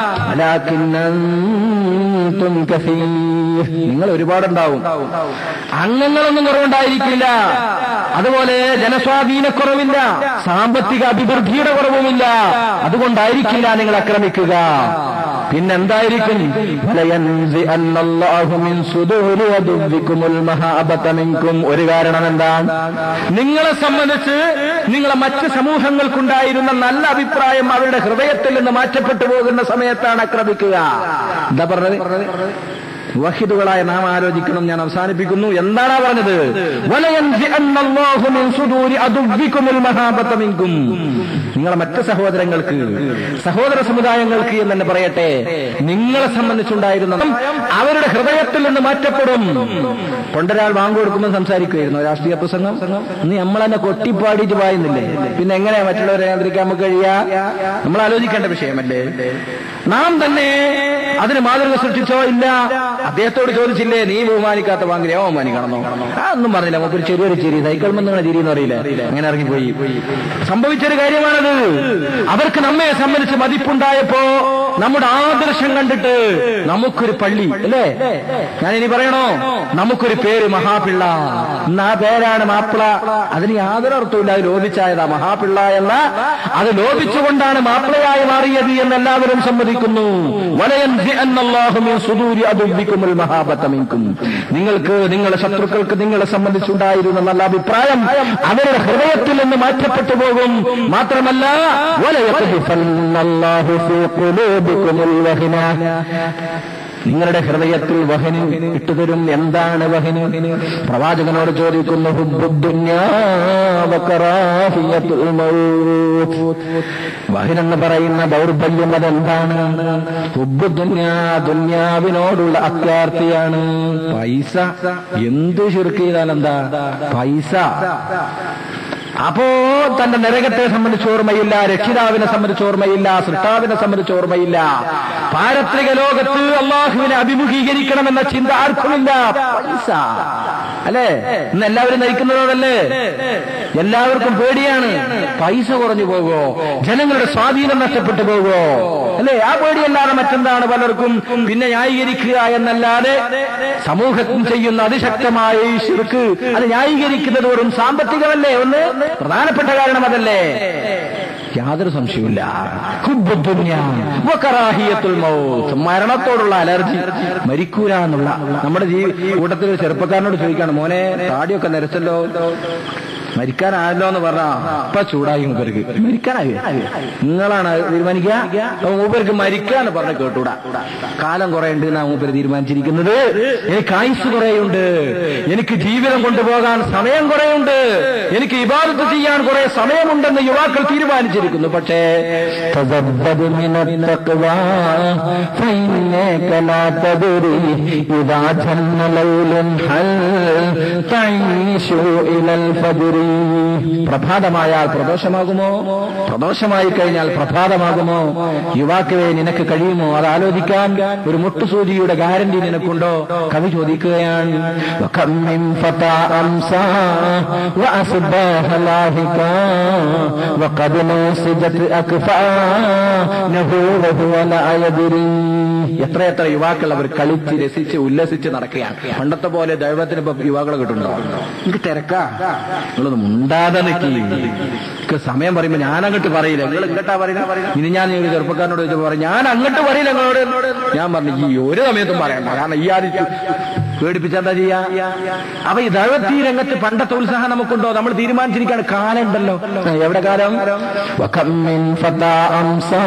വലാകിന്നന്തും കസീർ. നിങ്ങൾ ഒരുപാടുണ്ടാവും അംഗങ്ങളൊന്നും കുറവുണ്ടായിരിക്കില്ല അതുപോലെ ജനസ്വാധീനക്കുറവില്ല സാമ്പത്തിക അഭിവൃദ്ധിയുടെ കുറവുമില്ല അതുകൊണ്ടായിരിക്കില്ല നിങ്ങൾ ആക്രമിക്കുക പിന്നെന്തായിരിക്കും വലയൻസിഅന്നല്ലാഹു മിൻ സുദൂരി വദുവ്വിക്കുമുൽ മഹാബത മിൻകും ഒരു കാരണം എന്താണ് നിങ്ങളെ സംബന്ധിച്ച് നിങ്ങളെ മറ്റ് സമൂഹങ്ങൾക്കുണ്ടായിരുന്ന നല്ല അഭിപ്രായം അവരുടെ ഹൃദയത്തിൽ നിന്ന് മാറ്റപ്പെട്ടു പോകുന്ന സമയത്താണ് ആക്രമിക്കുക എന്താ പറഞ്ഞത് വഹിദുകളായ നാം ആലോചിക്കണം ഞാൻ അവസാനിപ്പിക്കുന്നു എന്താണ് ആ പറഞ്ഞത് വലയൻസിഅന്നല്ലാഹു മിൻ സുദൂരി അദുവ്വിക്കുമുൽ മഹാബത മിൻകും നിങ്ങളെ മറ്റ് സഹോദരങ്ങൾക്ക് സഹോദര സമുദായങ്ങൾക്ക് എന്ന് തന്നെ പറയട്ടെ നിങ്ങളെ സംബന്ധിച്ചുണ്ടായിരുന്ന അവരുടെ ഹൃദയത്തിൽ നിന്ന് മാറ്റപ്പെടും കൊണ്ടൊരാൾ വാങ്ങു കൊടുക്കുമ്പോൾ സംസാരിക്കുമായിരുന്നു രാഷ്ട്രീയ പ്രസംഗം ഇന്ന് നമ്മൾ തന്നെ കൊട്ടിപ്പാടിയിട്ട് പായുന്നില്ലേ പിന്നെ എങ്ങനെയാ മറ്റുള്ളവരെ നിയന്ത്രിക്കാൻ നമുക്ക് കഴിയാ നമ്മൾ ആലോചിക്കേണ്ട വിഷയമല്ലേ നാം തന്നെ അതിന് മാതൃക സൃഷ്ടിച്ചോ ഇല്ല അദ്ദേഹത്തോട് ചോദിച്ചില്ലേ നീ ബഹുമാനിക്കാത്ത വാങ്ങിനെ ബഹുമാനിക്കണമെന്നോ ആ ഒന്നും പറഞ്ഞില്ല മൂപ്പര് ചെറിയൊരു ചിരി സൈക്കിൾ നിങ്ങളെ ചിരി എന്ന് അറിയില്ല അങ്ങനെ ഇറങ്ങിപ്പോയി സംഭവിച്ചൊരു കാര്യമാണത് അവർക്ക് നമ്മെ സംബന്ധിച്ച് മതിപ്പുണ്ടായപ്പോ നമ്മുടെ ആദർശം കണ്ടിട്ട് നമുക്കൊരു പള്ളി അല്ലേ ഞാൻ ഇനി പറയണോ നമുക്കൊരു പേര് മഹാപിള്ള ഇന്ന് ആ പേരാണ് മാപ്പിള അതിന് യാതൊരു അർത്ഥമില്ല അത് ലോപിച്ചായതാ മഹാപിള്ള എന്ന അത് ലോപിച്ചുകൊണ്ടാണ് മാപ്പിളയായി മാറിയത് എന്ന് എല്ലാവരും സമ്മതിക്കുന്നു വലയൻസിഅന്നല്ലാഹു മഹാബത്തമിക്കും നിങ്ങൾക്ക് നിങ്ങളുടെ ശത്രുക്കൾക്ക് നിങ്ങളെ സംബന്ധിച്ചുണ്ടായിരുന്ന നല്ല അഭിപ്രായം അവരുടെ ഹൃദയത്തിൽ നിന്ന് മാറ്റപ്പെട്ടു പോകും മാത്രമല്ല വലയഖദിഫന്നല്ലാഹു ഫീ ഖുലൂബിക്കുമുൽ വഹന നിങ്ങളുടെ ഹൃദയത്തിൽ വഹന് ഇട്ടുതരും എന്താണ് വഹന് പ്രവാചകനോട് ചോദിക്കുന്നു ഹുബ്ബുദ്ദുന്യാ വകറാഹിയത്തുൽ മൗത്ത് വഹനെന്ന് പറയുന്ന ദൗർബല്യം അതെന്താണ് ഹുബ്ബുദ്ദുന്യാ ദുന്യാവിനോടുള്ള അത്യാർത്ഥിയാണ് പൈസ എന്ത് ചുരുക്കി ചെയ്താൽ എന്താ പൈസ അപ്പോ തന്റെ നരകത്തെ സംബന്ധിച്ച് ഓർമ്മയില്ല രക്ഷിതാവിനെ സംബന്ധിച്ച് ഓർമ്മയില്ല സൃഷ്ടാവിനെ സംബന്ധിച്ച് ഓർമ്മയില്ല പാരത്രിക ലോകത്ത് അള്ളാഹുവിനെ അഭിമുഖീകരിക്കണമെന്ന ചിന്ത ആർക്കുമില്ല പൈസ അല്ലേ ഇന്ന് എല്ലാവരും നയിക്കുന്നതോടല്ലേ എല്ലാവർക്കും പേടിയാണ് പൈസ കുറഞ്ഞു പോകുമോ ജനങ്ങളുടെ സ്വാധീനം നഷ്ടപ്പെട്ടു പോകുമോ അല്ലേ ആ പേടിയല്ലാതെ മറ്റെന്താണ് പലർക്കും പിന്നെ ന്യായീകരിക്കുക എന്നല്ലാതെ സമൂഹത്തിൽ ചെയ്യുന്ന അതിശക്തമായ ഈ ശിർക്ക് അത് ന്യായീകരിക്കുന്നത് വെറും സാമ്പത്തികമല്ലേ ഒന്ന് പ്രധാനപ്പെട്ട കാരണം അതല്ലേ യാതൊരു സംശയമില്ല ഹുബ്ബുദ്ദുന്യ വകറാഹിയത്തുൽ മൗത്ത് മരണത്തോടുള്ള അലർജി മരിക്കൂല എന്നുള്ള നമ്മുടെ ജീ കൂട്ടത്തിൽ ഒരു ചെറുപ്പക്കാരനോട് ചോദിക്കാണ് മോനെ താടിയൊക്കെ നിരച്ചല്ലോ മരിക്കാനായല്ലോ എന്ന് പറഞ്ഞാ അപ്പൊ ചൂടായി മൂപ്പർക്ക് മരിക്കാനായി നിങ്ങളാണ് അത് തീരുമാനിക്കുക അപ്പൊ മൂപ്പർക്ക് മരിക്കാന്ന് പറഞ്ഞ് കേട്ടൂടാ കാലം കുറെ ഉണ്ട് എന്നാ മൂപ്പര് തീരുമാനിച്ചിരിക്കുന്നത് എനിക്ക് ആയുസ് കുറേയുണ്ട് എനിക്ക് ജീവിതം കൊണ്ടുപോകാൻ സമയം കുറേയുണ്ട് എനിക്ക് ഇബാദത്ത് ചെയ്യാൻ കുറെ സമയമുണ്ടെന്ന് യുവാക്കൾ തീരുമാനിച്ചിരിക്കുന്നു പക്ഷേ تزبد من التقوى فإنك لا تدري إذا جن ليل هل تعيش إلى الفجر പ്രഭാതമായാൽ പ്രദോഷമാകുമോ പ്രദോഷമായി കഴിഞ്ഞാൽ പ്രഭാതമാകുമോ യുവാക്കളെ നിനക്ക് കഴിയുമോ അത് ആലോചിക്കാൻ ഒരു മുട്ടുസൂചിയുടെ ഗ്യാരണ്ടി നിനക്കുണ്ടോ കവി ചോദിക്കുകയാണ് وكم من فتى أمسى وأصبح لاهكا وقد نسجت أكفانه وهو لا يدري എത്രയെത്ര യുവാക്കൾ അവർ കളിച്ച് രസിച്ച് ഉല്ലസിച്ച് നടക്കുകയാണ് പണ്ടത്തെ പോലെ ദൈവത്തിന് ഇപ്പൊ യുവാക്കളെ കിട്ടുന്നുണ്ടോ എനിക്ക് തിരക്കാ നിങ്ങളൊന്ന് മുണ്ടാതെ നിൽക്കി എനിക്ക് സമയം പറയുമ്പോ ഞാൻ അങ്ങോട്ട് പറയില്ല നിങ്ങൾ ഇങ്ങോട്ടാ പറയുന്നത് ഇനി ഞാൻ ഈ ഒരു ചെറുപ്പക്കാരനോട് ചോദിച്ചപ്പോ പറയും ഞാൻ അങ്ങോട്ട് പറയില്ല നിങ്ങളോട് ഞാൻ പറഞ്ഞു ഈ ഒരു സമയത്തും പറയണ്ട കാരണം ഈ ആദ്യം പേടിപ്പിച്ചെന്താ ചെയ്യാ അപ്പൊ ഈ ദൈവത്തീ രംഗത്ത് പണ്ടത്തെ ഉത്സാഹം നമുക്കുണ്ടോ നമ്മൾ തീരുമാനിച്ചിരിക്കുകയാണ് കാലം ഉണ്ടല്ലോ എവിടെ കാലം وكم من فتى أمسى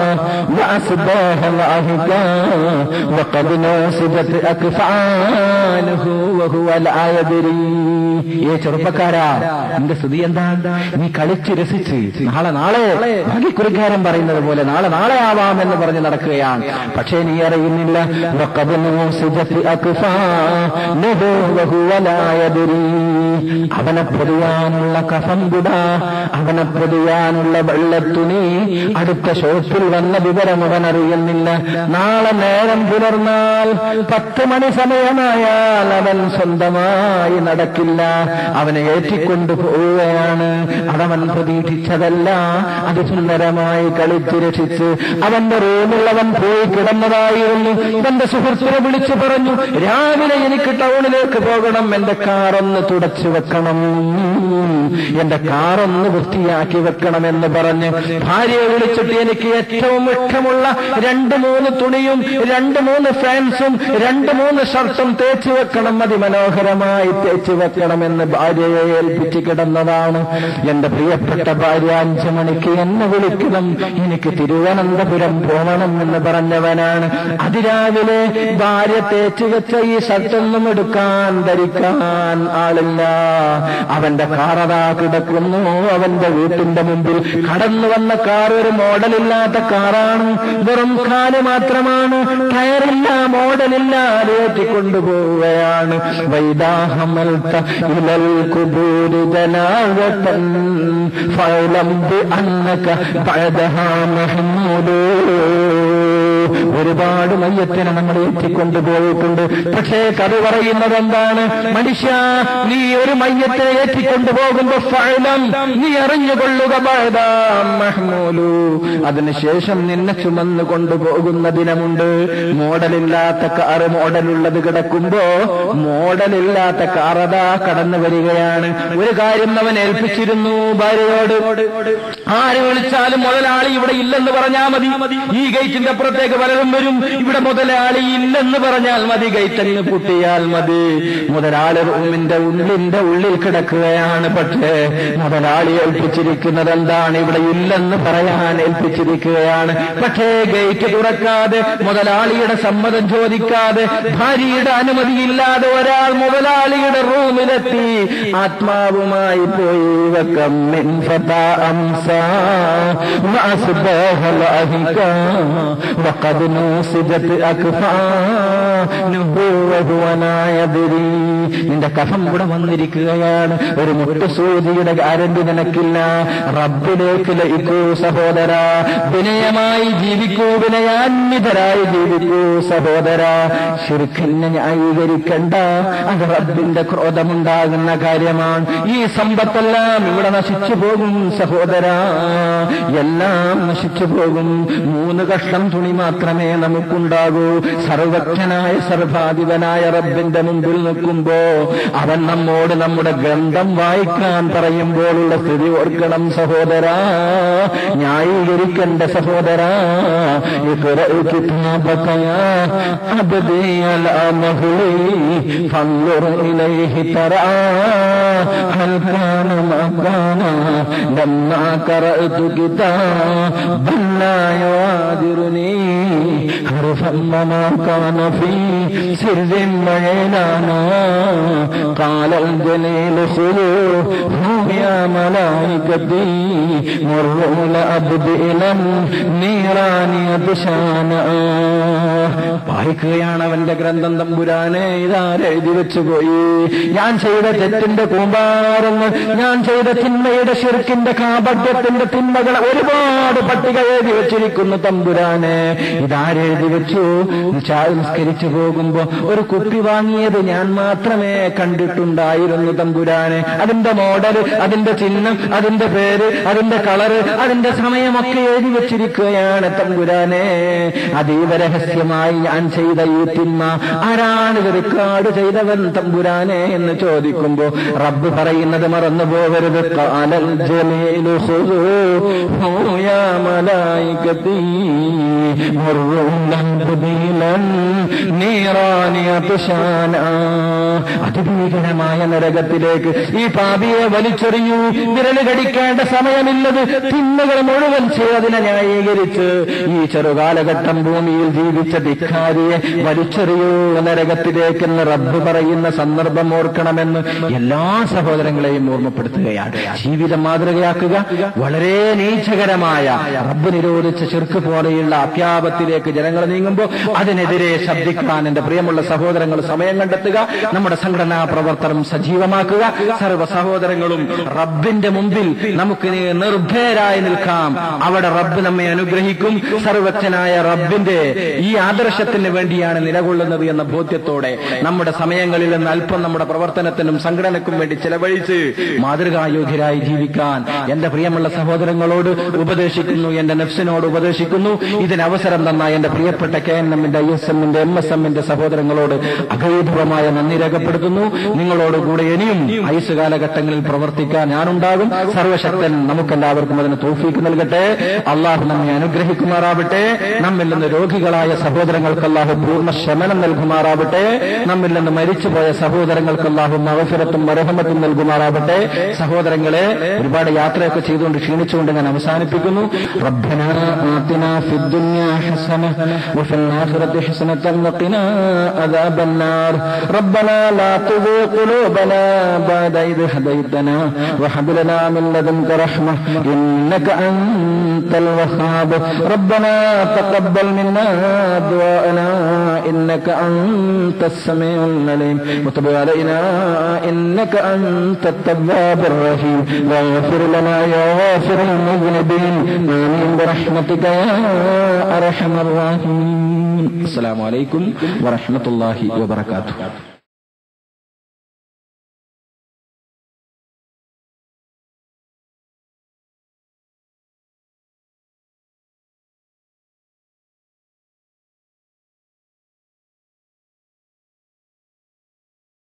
وأصبح لاهكا وقد نسجت أكفانه وهو لا يدري ഏ ചെറുപ്പക്കാരാ നിന്റെ സ്ഥിതി എന്താ നീ കളിച്ച് രസിച്ച് നാളെ നാളെ ഭാഗ്യക്കുറിക്കാരൻ പറയുന്നത് പോലെ നാളെ നാളെ ആവാം എന്ന് പറഞ്ഞ് നടക്കുകയാണ് പക്ഷേ നീ അറിയുന്നില്ല وقد نسجت أكفانه وهو لا يدري അവനെ പൊതിയാനുള്ള കഫം കുട അവനെ പൊതിയാനുള്ള വെള്ളത്തുണി അടുത്ത ഷോപ്പിൽ വന്ന വിവരം അവൻ അറിയുന്നില്ല നാളെ നേരം പുലർന്നാൽ പത്ത് മണി സമയമായാൽ അവൻ സ്വന്തമായി നടക്കില്ല അവനെ ഏറ്റിക്കൊണ്ടു പോവുകയാണ് അതവൻ പ്രതീക്ഷിച്ചതല്ല അതിസുന്ദരമായി കളിച്ചു രക്ഷിച്ച് അവന്റെ റൂമിൽ അവൻ പോയി കിടന്നതായിരുന്നു തന്റെ സുഹൃത്തിനെ വിളിച്ചു പറഞ്ഞു രാവിലെ ഭാര്യ എനിക്ക് ടൗണിലേക്ക് പോകണം എന്റെ കാറൊന്ന് തുടച്ചു വെക്കണം എന്റെ കാറൊന്ന് വൃത്തിയാക്കി വെക്കണം എന്ന് പറഞ്ഞ് ഭാര്യയെ വിളിച്ചിട്ട് എനിക്ക് ഏറ്റവും ഇഷ്ടമുള്ള രണ്ട് മൂന്ന് തുണിയും രണ്ട് മൂന്ന് ഫാൻസും രണ്ട് മൂന്ന് ഷർട്ടും തേച്ചു വെക്കണം അതിമനോഹരമായി തേച്ചു വെക്കണമെന്ന് ഭാര്യയെ ഏൽപ്പിച്ച് കിടന്നതാണ് എന്റെ പ്രിയപ്പെട്ട ഭാര്യ അഞ്ചു മണിക്ക് എന്നെ വിളിക്കണം എനിക്ക് തിരുവനന്തപുരം പോകണം എന്ന് പറഞ്ഞവനാണ് അതിരാവിലെ ഭാര്യ തേച്ചു വെച്ച ഈ ഷർട്ടൊന്നും എടുക്കാൻ ധരിക്കാൻ ആളില്ല അവന്റെ കാറതാ കിടക്കുന്നു അവന്റെ വീട്ടിന്റെ മുമ്പിൽ കടന്നു വന്ന കാർ ഒരു മോഡലില്ലാത്ത കാറാണ് വെറും കാല് മാത്രമാണ് ടയറില്ല മോഡലില്ല കൊണ്ടുപോവുകയാണ് വൈദാഹമൽത്ത ഇലൽ കുബൂരി ജനാവത്തൻ ഫലം അന്നക പഴദഹാ മഹ്മൂദൂ ഒരുപാട് മയ്യത്തിനെ നമ്മൾ ഏറ്റിക്കൊണ്ടുപോയിട്ടുണ്ട് പക്ഷേ കഥ പറയുന്നത് എന്താണ് മനുഷ്യ നീ ഒരു മയ്യത്തിനെ ഏറ്റിക്കൊണ്ടുപോകുമ്പോ ഫലം നീ അറിഞ്ഞുകൊള്ളുക ബഅദാം മഹ്മൂലു അതിനുശേഷം നിന്നെ ചുമന്നു കൊണ്ടുപോകുന്ന ദിനമുണ്ട് മോഡലില്ലാത്ത കാറ് മോഡലുള്ളത് കിടക്കുമ്പോ മോഡലില്ലാത്ത കാറതാ കടന്നു വരികയാണ് ഒരു കാര്യം അവൻ ഏൽപ്പിച്ചിരുന്നു ഭാര്യയോട് ആര് വിളിച്ചാലും മുതലാളി ഇവിടെ ഇല്ലെന്ന് പറഞ്ഞാൽ മതി ഈ ഗേറ്റിന്റെ അപ്പുറത്തേക്ക് പലരും വരും ഇവിടെ മുതലാളി ഇല്ലെന്ന് പറഞ്ഞാൽ മതി ഗേറ്റ് അങ്ങ് പൊട്ടിയാൽ മതി മുതലാളി റൂമിന്റെ ഉള്ളിന്റെ ഉള്ളിൽ കിടക്കുകയാണ് പക്ഷേ മുതലാളി ഏൽപ്പിച്ചിരിക്കുന്നത് എന്താണ് ഇവിടെ ഇല്ലെന്ന് പറയാൻ ഏൽപ്പിച്ചിരിക്കുകയാണ് പക്ഷേ ഗേറ്റ് തുറക്കാതെ മുതലാളിയുടെ സമ്മതം ചോദിക്കാതെ ഭാര്യയുടെ അനുമതിയില്ലാതെ ഒരാൾ മുതലാളിയുടെ റൂമിലെത്തി ആത്മാവുമായി പോയി വക്കം മിൻ ഫതാ അംസ وأصبح لاهكا وقد نوصدت أكفانه وهو لا يدري നിന്റെ കഫം ഇവിടെ വന്നിരിക്കുകയാണ് ഒരു മുട്ടുസൂചിയുടെ ഗ്യാരണ്ടി നിനക്കില്ല റബ്ബിലേക്ക് ലയിക്കൂ സഹോദര വിനയമായി ജീവിക്കൂ വിനയാന്വിതരായി ജീവിക്കൂ സഹോദര ശിർഖിനെ ന്യായീകരിക്കണ്ട അത് റബ്ബിന്റെ ക്രോധമുണ്ടാകുന്ന കാര്യമാണ് ഈ സമ്പത്തെല്ലാം ഇവിടെ നശിച്ചു പോകും സഹോദര എല്ലാം നശിച്ചു പോകും മൂന്ന് കഷ്ണം തുണി മാത്രമേ നമുക്കുണ്ടാകൂ സർവജ്ഞനായ സർവാധിപനായ റബ്ബിന്റെ മുമ്പിൽ നിൽക്കുമ്പോ അവൻ നമ്മോട് നമ്മുടെ ഗ്രന്ഥം വായിക്കാൻ പറയുമ്പോഴുള്ള സ്ഥിതി ഓർക്കണം സഹോദര ന്യായീകരിക്കേണ്ട സഹോദര اقرأ كتابك يا عبدي الأمهلي فانظر إليه ترى هل كان ما كان لما قرأت كتابا لا يغادرني حرفا وما كان في سر وإعلانا قال الجليل خذوه يا ملائكتي مروا لأبد إلى النيران يبشانا വായിക്കുകയാണ് അവന്റെ ഗ്രന്ഥം തമ്പുരാനെ ഇതാരെഴുതി വെച്ചുപോയി ഞാൻ ചെയ്ത തെറ്റിന്റെ കൂമ്പാരങ്ങൾ ഞാൻ ചെയ്ത തിന്മയുടെ ശിർക്കിന്റെ കാപട്യത്തിന്റെ തിന്മകൾ ഒരുപാട് പട്ടിക എഴുതി വെച്ചിരിക്കുന്നു തമ്പുരാനെ ഇതാരെഴുതി വെച്ചു നിസ്കരിച്ചു പോകുമ്പോ ഒരു കുപ്പി വാങ്ങിയത് ഞാൻ മാത്രമേ കണ്ടിട്ടുണ്ടായിരുന്നു തമ്പുരാനെ അതിന്റെ മോഡൽ അതിന്റെ ചിഹ്നം അതിന്റെ പേര് അതിന്റെ കളറ് അതിന്റെ സമയമൊക്കെ എഴുതി വെച്ചിരിക്കുകയാണ് തമ്പുരാനെ അതീവ രഹസ്യമായി ഞാൻ ചെയ്ത ഈ തിന്മ ആരാണ് ഇത് റെക്കോർഡ് ചെയ്തവൻ തമ്പുരാനെ എന്ന് ചോദിക്കുമ്പോ റബ്ബ് പറയുന്നത് മറന്നു പോകരുത് കാലൽ ജലീലു ഖുദൂഹു യാ മലായികതി മുർറുലൻ ബദീലൻ നീറാനി അത്ശാന അതിഭീകരമായ നരകത്തിലേക്ക് ഈ പാപിയെ വലിച്ചെറിയൂ വിരല് കടിക്കേണ്ട സമയമില്ലത് തിന്മകൾ മുഴുവൻ ചെയ്തതിനെ ന്യായീകരിച്ച് ഈ ചെറുകാലഘട്ടം ഭൂമിയിൽ ജീവിച്ച ധിക്കാരിയെ വലിച്ചെറിയൂ നരകത്തിലേക്കെന്ന് റബ്ബ് പറയുന്ന സന്ദർഭം ഓർക്കണമെന്ന് എല്ലാ സഹോദരങ്ങളെയും ഓർമ്മപ്പെടുത്തുകയാണ് ജീവിതം മാതൃകയാക്കുക വളരെ നീചകരമായ റബ്ബ് നിരോധിച്ച ചെറുക്ക് പോലെയുള്ള അത്യാപത്തിലേക്ക് ജനങ്ങൾ നീങ്ങുമ്പോൾ അതിനെതിരെ ശബ്ദിക്കാൻ എന്റെ പ്രിയമുള്ള സഹോദരങ്ങൾ സമയം കണ്ടെത്തുക നമ്മുടെ സംഘടനാ പ്രവർത്തനം സജീവമാക്കുക സർവ്വ സഹോദരങ്ങളും റബ്ബിന്റെ മുമ്പിൽ നമുക്ക് നിർഭയരായി നിൽക്കാം അവിടെ റബ്ബ് നമ്മെ അനുഗ്രഹിക്കും സർവജ്ഞനായ റബ്ബിന്റെ ഈ ആദർശത്തിന് വേണ്ടിയാണ് നിലകൊള്ളുന്നത് എന്ന ബോധ്യത്തോടെ നമ്മുടെ സമയങ്ങളിൽ നിന്ന് അല്പം നമ്മുടെ പ്രവർത്തനത്തിനും സംഘടനക്കും വേണ്ടി ചെലവഴിച്ച് മാതൃകായോഗ്യരായി ജീവിക്കാൻ എന്റെ പ്രിയമുള്ള സഹോദരങ്ങളോട് ഉപദേശിക്കുന്നു എന്റെ നെഫ്സിനോട് ഉപദേശിക്കുന്നു ഇതിന് അവസരം തന്ന എന്റെ പ്രിയപ്പെട്ട കെ എൻ എമ്മിന്റെ ഐ എസ് എമ്മിന്റെ എം എസ് എമ്മിന്റെ സഹോദരങ്ങൾ സഹോദരങ്ങളോട് അഗൈധവമായ നന്ദി രേഖപ്പെടുത്തുന്നു നിങ്ങളോട് കൂടെ ഇനിയും ഐസ് കാലഘട്ടങ്ങളിൽ പ്രവർത്തിക്കാൻ ഞാനുണ്ടാകും സർവശക്തൻ നമുക്കെല്ലാവർക്കും അതിന് തോഫീക്ക് നൽകട്ടെ അള്ളാഹു നമ്മെ അനുഗ്രഹിക്കുമാറാവട്ടെ നമ്മിൽ നിന്ന് രോഗികളായ സഹോദരങ്ങൾക്ക് അള്ളാഹു പൂർണ്ണ ശമനം നൽകുമാറാവട്ടെ നമ്മിൽ നിന്ന് മരിച്ചുപോയ സഹോദരങ്ങൾക്ക് അള്ളാഹു മകഫിറത്തും മരഹമത്തും നൽകുമാറാവട്ടെ സഹോദരങ്ങളെ ഒരുപാട് യാത്രയൊക്കെ ചെയ്തുകൊണ്ട് ക്ഷീണിച്ചുകൊണ്ട് ഞാൻ അവസാനിപ്പിക്കുന്നു ربنا آتنا في الدنيا حسنة وفي الآخرة حسنة وقنا عذاب النار ربنا لا تزغ قلوبنا بعد إذ هديتنا وهب لنا من لدنك رحمة إنك أنت الوهاب ربنا تقبل منا دعاءنا إنك أنت السميع العليم وتب علينا إنك أنت التواب الرحيم واغفر لنا يا غافر المذنبين آمين برحمتك يا أرحم الراحمين السلام عليكم ورحمة الله وبركاته